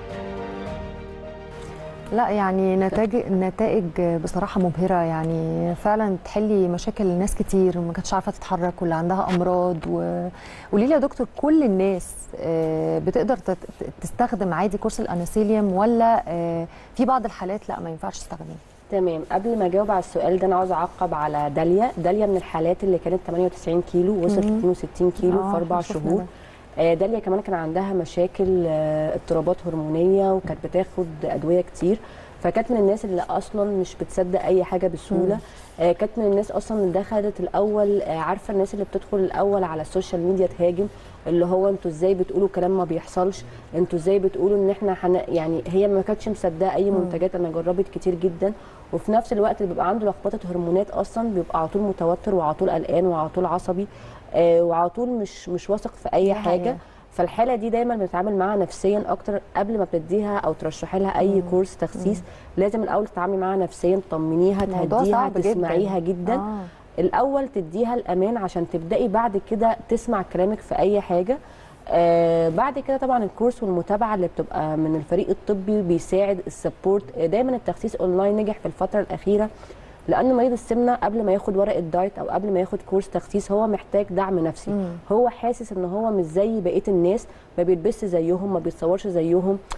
لا يعني نتائج نتائج بصراحه مبهره يعني فعلا تحلي مشاكل ناس كتير ما كانتش عارفه تتحرك واللي عندها امراض و... قولي لي يا دكتور كل الناس آه، بتقدر تت- تستخدم عادي كورس الانسيليوم ولا آه، في بعض الحالات لا ما ينفعش تستخدمه
تمام قبل ما اجاوب على السؤال ده انا عاوزه اعقب على داليا داليا من الحالات اللي كانت 98 كيلو وصلت
مم.
62 كيلو
آه،
في اربع
شفنا
شهور
ده.
آه، داليا كمان كان عندها مشاكل آه، اضطرابات هرمونيه وكانت بتاخد ادويه كتير فكانت من الناس اللي اصلا مش بتصدق اي حاجه بسهوله آه، كانت من الناس اصلا اللي دخلت الاول آه، عارفه الناس اللي بتدخل الاول على السوشيال ميديا تهاجم اللي هو انتوا ازاي بتقولوا كلام ما بيحصلش انتوا ازاي بتقولوا ان احنا حن... يعني هي ما كانتش مصدقه اي منتجات انا جربت كتير جدا وفي نفس الوقت اللي بيبقى عنده لخبطه هرمونات اصلا بيبقى على طول متوتر وعلى طول قلقان وعلى طول عصبي آه، وعلى طول مش مش واثق في اي
دي
حاجه
حقيقة.
فالحاله دي دايما بنتعامل معاها نفسيا اكتر قبل ما بتديها او ترشحي لها اي كورس تخسيس لازم الاول تتعاملي معاها نفسيا تطمنيها
الموضوع
تهديها
صعب جداً.
تسمعيها جدا
آه.
الاول تديها الامان عشان تبداي بعد كده تسمع كلامك في اي حاجه آه بعد كده طبعا الكورس والمتابعه اللي بتبقى من الفريق الطبي بيساعد السبورت آه، دايما التخسيس اونلاين نجح في الفتره الاخيره لان مريض السمنه قبل ما ياخد ورقه دايت او قبل ما ياخد كورس تخسيس هو محتاج دعم نفسي
مم.
هو حاسس ان هو مش زي بقيه الناس ما بيلبسش زيهم ما بيتصورش زيهم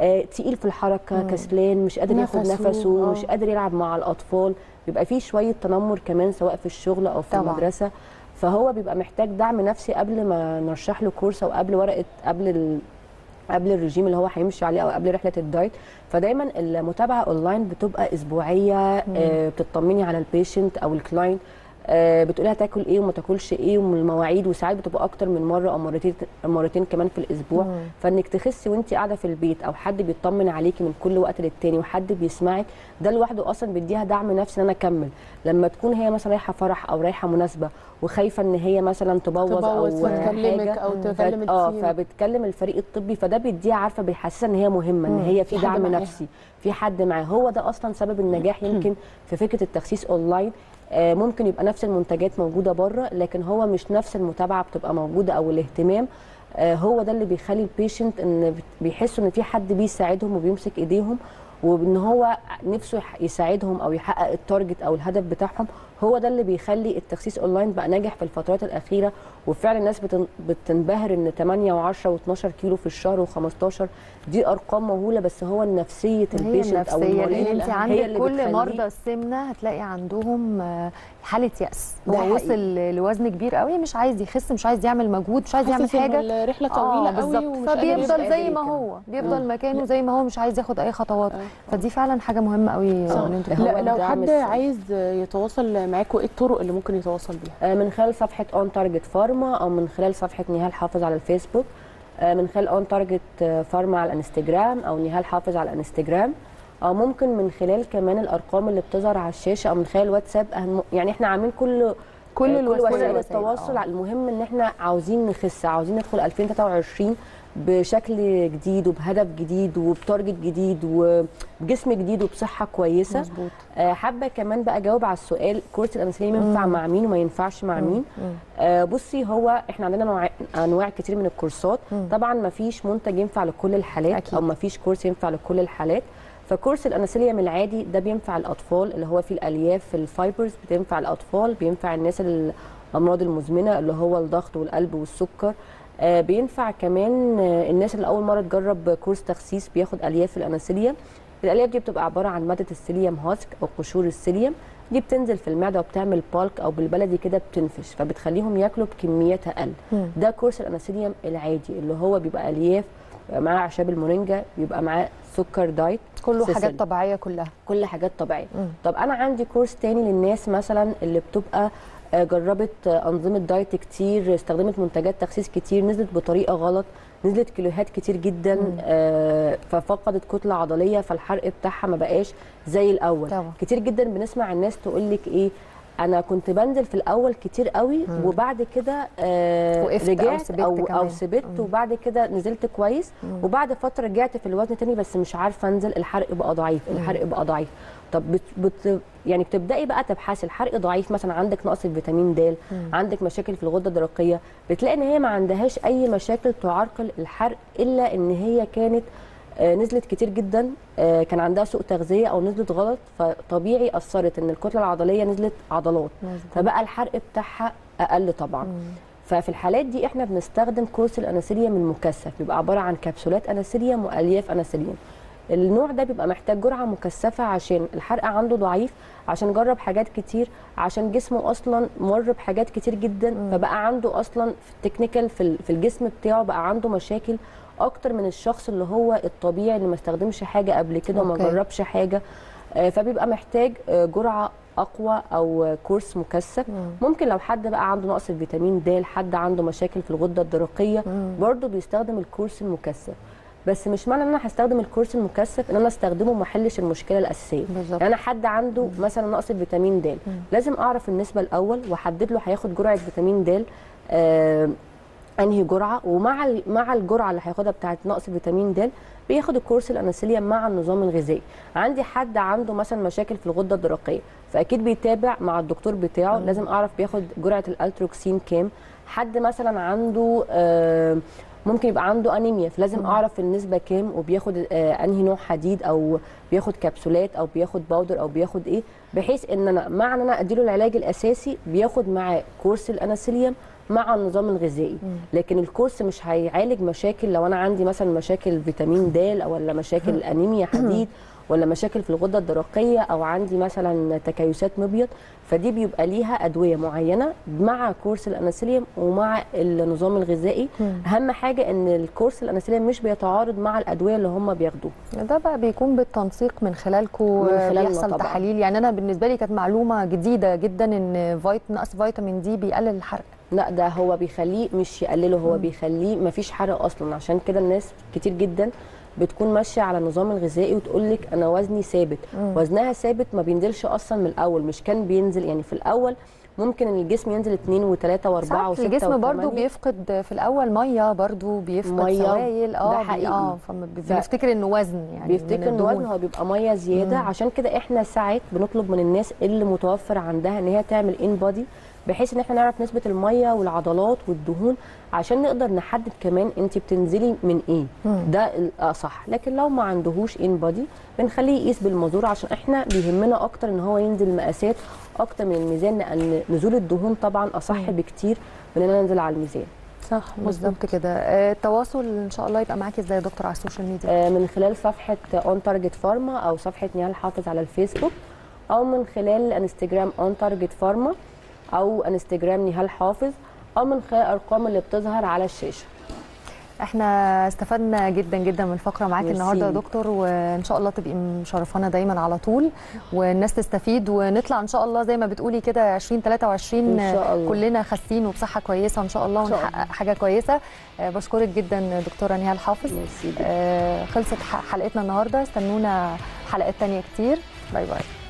آه، تقيل في الحركه كسلان مش قادر ياخد
نفسه،
نفسه
آه.
مش قادر يلعب مع الاطفال بيبقى فيه شويه تنمر كمان سواء في الشغل او في
طبعاً.
المدرسه فهو بيبقى محتاج دعم نفسي قبل ما نرشح له كورس او قبل ورقه قبل ال... قبل الرجيم اللي هو هيمشي عليه او قبل رحله الدايت فدايما المتابعه اونلاين بتبقى اسبوعيه آه بتطمني على البيشنت او الكلاينت آه بتقولها تاكل ايه وما تاكلش ايه والمواعيد وساعات بتبقى اكتر من مره او مرتين مرتين كمان في الاسبوع
مم.
فانك تخسي وانت قاعده في البيت او حد بيطمن عليكي من كل وقت للتاني وحد بيسمعك ده لوحده اصلا بيديها دعم نفسي ان انا اكمل لما تكون هي مثلا رايحه فرح او رايحه مناسبه وخايفه ان هي مثلا تبوظ,
تبوظ
او
وتكلمك
حاجه
او
ف-
تكلم
اه
التيم
فبتكلم الفريق الطبي فده بيديها عارفه بيحسسها ان هي مهمه ان
مم.
هي في
في حد
دعم
معاها.
نفسي في حد معاه هو ده اصلا سبب النجاح يمكن في فكره التخسيس اونلاين آه، ممكن يبقى نفس المنتجات موجوده بره لكن هو مش نفس المتابعه بتبقى موجوده او الاهتمام آه، هو ده اللي بيخلي البيشنت ان بت- بيحسوا ان في حد بيساعدهم وبيمسك ايديهم وان هو نفسه يح- يساعدهم او يحقق التارجت او الهدف بتاعهم هو ده اللي بيخلي التخسيس اونلاين بقى ناجح في الفترات الاخيره وفعلا الناس بتن- بتنبهر ان 8 و10 و12 كيلو في الشهر و15 دي ارقام مهوله بس هو نفسيه
هي
البيشنت او
النفسيه
المريض
لان انت
هي
عندك
اللي
كل
بتخليه-
مرضى السمنه هتلاقي عندهم آه، حاله يأس
ده
هو
حقيقي.
وصل لوزن كبير قوي مش عايز يخس مش عايز يعمل مجهود مش عايز يعمل
حاسس إن
حاجه
الرحله طويله
آه،
قوي ومش قادر
يبقى
فبيفضل
قادر
زي ما
يكمل.
هو بيفضل مكانه زي ما هو مش عايز ياخد اي خطوات
آه.
فدي فعلا حاجه مهمه قوي
صح.
ان انتوا
هو
لا لو
الدعم
حد
السريع.
عايز يتواصل معاكم ايه الطرق اللي ممكن يتواصل بيها
آه، من خلال صفحه اون تارجت فارما او من خلال صفحه نهال حافظ على الفيسبوك آه، من خلال اون تارجت فارما على الانستجرام او نهال حافظ على الانستجرام او ممكن من خلال كمان الارقام اللي بتظهر على الشاشه او من خلال واتساب أهم- يعني احنا عاملين كل
كل
آه،
الوسائل.
وسائل
الوسائل،
التواصل
آه.
المهم ان احنا عاوزين نخس عاوزين ندخل 2023 بشكل جديد وبهدف جديد وبتارجت جديد وبجسم جديد وبصحه كويسه
مظبوط
آه، حابه كمان بقى اجاوب على السؤال كورس الانسولين ينفع مع مين وما ينفعش مع مين آه، بصي هو احنا عندنا نوع انواع كتير من الكورسات طبعا ما فيش منتج ينفع لكل الحالات
أكيد.
او ما فيش كورس ينفع لكل الحالات فكورس الانسوليوم العادي ده بينفع الاطفال اللي هو فيه الالياف الفايبرز بتنفع الاطفال بينفع الناس اللي الامراض المزمنه اللي هو الضغط والقلب والسكر آه، بينفع كمان آه، الناس اللي اول مره تجرب كورس تخسيس بياخد الياف الانسوليوم الالياف دي بتبقى عباره عن ماده السيليوم هاسك او قشور السيليوم دي بتنزل في المعده وبتعمل بالك او بالبلدي كده بتنفش فبتخليهم ياكلوا بكميات اقل
مم.
ده كورس الانسوليوم العادي اللي هو بيبقى الياف بيبقى معاه اعشاب المورينجا بيبقى معاه سكر دايت
كله
سيسل.
حاجات طبيعيه كلها
كل حاجات طبيعيه
مم.
طب انا عندي كورس تاني للناس مثلا اللي بتبقى آه، جربت آه، انظمه دايت كتير استخدمت منتجات تخسيس كتير نزلت بطريقه غلط نزلت كيلوهات كتير جدا آه، ففقدت كتله عضليه فالحرق بتاعها ما بقاش زي الاول
طبعا.
كتير جدا بنسمع الناس تقول لك ايه انا كنت بنزل في الاول كتير قوي وبعد كده آه
وقفت أو
رجعت
سبت
او
كمان.
او سبت وبعد كده نزلت كويس وبعد فتره رجعت في الوزن تاني بس مش عارفه انزل الحرق بقى ضعيف الحرق بقى ضعيف طب بت بت يعني بتبداي بقى تبحثي الحرق ضعيف مثلا عندك نقص الفيتامين د عندك مشاكل في الغده الدرقيه بتلاقي ان هي ما عندهاش اي مشاكل تعرقل الحرق الا ان هي كانت آه، نزلت كتير جدا آه، كان عندها سوء تغذيه او نزلت غلط فطبيعي اثرت ان الكتله العضليه نزلت عضلات
مظبوط.
فبقى الحرق بتاعها اقل طبعا ففي الحالات دي احنا بنستخدم كورس الانسوليوم المكثف بيبقى عباره عن كبسولات انسوليوم والياف انسوليوم النوع ده بيبقى محتاج جرعه مكثفه عشان الحرق عنده ضعيف عشان جرب حاجات كتير عشان جسمه اصلا مر بحاجات كتير جدا فبقى عنده اصلا في التكنيكال في ال- في الجسم بتاعه بقى عنده مشاكل اكتر من الشخص اللي هو الطبيعي اللي ما استخدمش حاجه قبل كده وما
أوكي.
جربش حاجه آه، فبيبقى محتاج آه، جرعه اقوى او آه، كورس مكثف ممكن لو حد بقى عنده نقص الفيتامين د حد عنده مشاكل في الغده الدرقيه برضه بيستخدم الكورس المكثف بس مش معنى ان انا هستخدم الكورس المكثف ان انا استخدمه وما احلش المشكله الاساسيه
بالظبط.
يعني انا حد عنده مثلا نقص الفيتامين د لازم اعرف النسبه الاول واحدد له هياخد جرعه فيتامين د آه انهي جرعه ومع ال- مع الجرعه اللي هياخدها بتاعه نقص فيتامين د بياخد الكورس الانسوليوم مع النظام الغذائي عندي حد عنده مثلا مشاكل في الغده الدرقيه فاكيد بيتابع مع الدكتور بتاعه لازم اعرف بياخد جرعه الالتروكسين كام حد مثلا عنده آه ممكن يبقى عنده انيميا فلازم اعرف النسبه كام وبياخد آه انهي نوع حديد او بياخد كبسولات او بياخد باودر او بياخد ايه بحيث ان انا مع ان انا اديله العلاج الاساسي بياخد معاه كورس الانسوليوم مع النظام الغذائي لكن الكورس مش هيعالج مشاكل لو انا عندي مثلا مشاكل فيتامين د او ولا مشاكل انيميا حديد ولا مشاكل في الغده الدرقيه او عندي مثلا تكيسات مبيض فدي بيبقى ليها ادويه معينه مع كورس الانسولين ومع النظام الغذائي اهم حاجه ان الكورس الانسولين مش بيتعارض مع الادويه اللي هم بياخدوها
ده بقى بيكون بالتنسيق من خلالكم
من خلالنا
بيحصل
طبعاً.
تحاليل يعني انا بالنسبه لي كانت معلومه جديده جدا ان فيت... نقص فيتامين دي بيقلل الحرق
لا ده هو بيخليه مش يقلله هو بيخليه مفيش حرق اصلا عشان كده الناس كتير جدا بتكون ماشيه على النظام الغذائي وتقول لك انا وزني ثابت وزنها ثابت ما بينزلش اصلا من الاول مش كان بينزل يعني في الاول ممكن ان الجسم ينزل 2 و3 و4
ساعات
و6
الجسم برضو بيفقد في الاول ميه برضو بيفقد
مية،
سوائل اه
ده
بي-
حقيقي.
اه فبنفتكر انه وزن يعني
بيفتكر
من
ان
الدهون.
وزن هو بيبقى ميه زياده عشان كده احنا ساعات بنطلب من الناس اللي متوفر عندها ان هي تعمل ان بودي بحيث ان احنا نعرف نسبه الميه والعضلات والدهون عشان نقدر نحدد كمان انت بتنزلي من ايه ده الاصح لكن لو ما عندهوش ان بودي بنخليه يقيس بالمزور عشان احنا بيهمنا اكتر ان هو ينزل مقاسات اكتر من الميزان لان نزول الدهون طبعا اصح بكتير من ان انا انزل على الميزان
صح بالظبط كده آه، التواصل ان شاء الله يبقى معاكي ازاي يا دكتور على السوشيال ميديا
آه، من خلال صفحة اون تارجت فارما أو صفحة نيال حافظ على الفيسبوك أو من خلال انستجرام اون تارجت فارما أو انستجرام نهال حافظ أو من خلال الأرقام اللي بتظهر على الشاشة
احنا استفدنا جدا جدا من الفقره معاكي
ميرسي.
النهارده يا دكتور وان شاء الله تبقي مشرفانا دايما على طول والناس تستفيد ونطلع ان شاء الله زي ما بتقولي كده 2023
إن شاء الله.
كلنا خاسين وبصحه كويسه ان شاء الله
إن شاء
ونحقق حاجه كويسه آه، بشكرك جدا دكتوره نهال حافظ
ميرسي جدا.
آه، خلصت ح- حلقتنا النهارده استنونا حلقات تانية كتير باي باي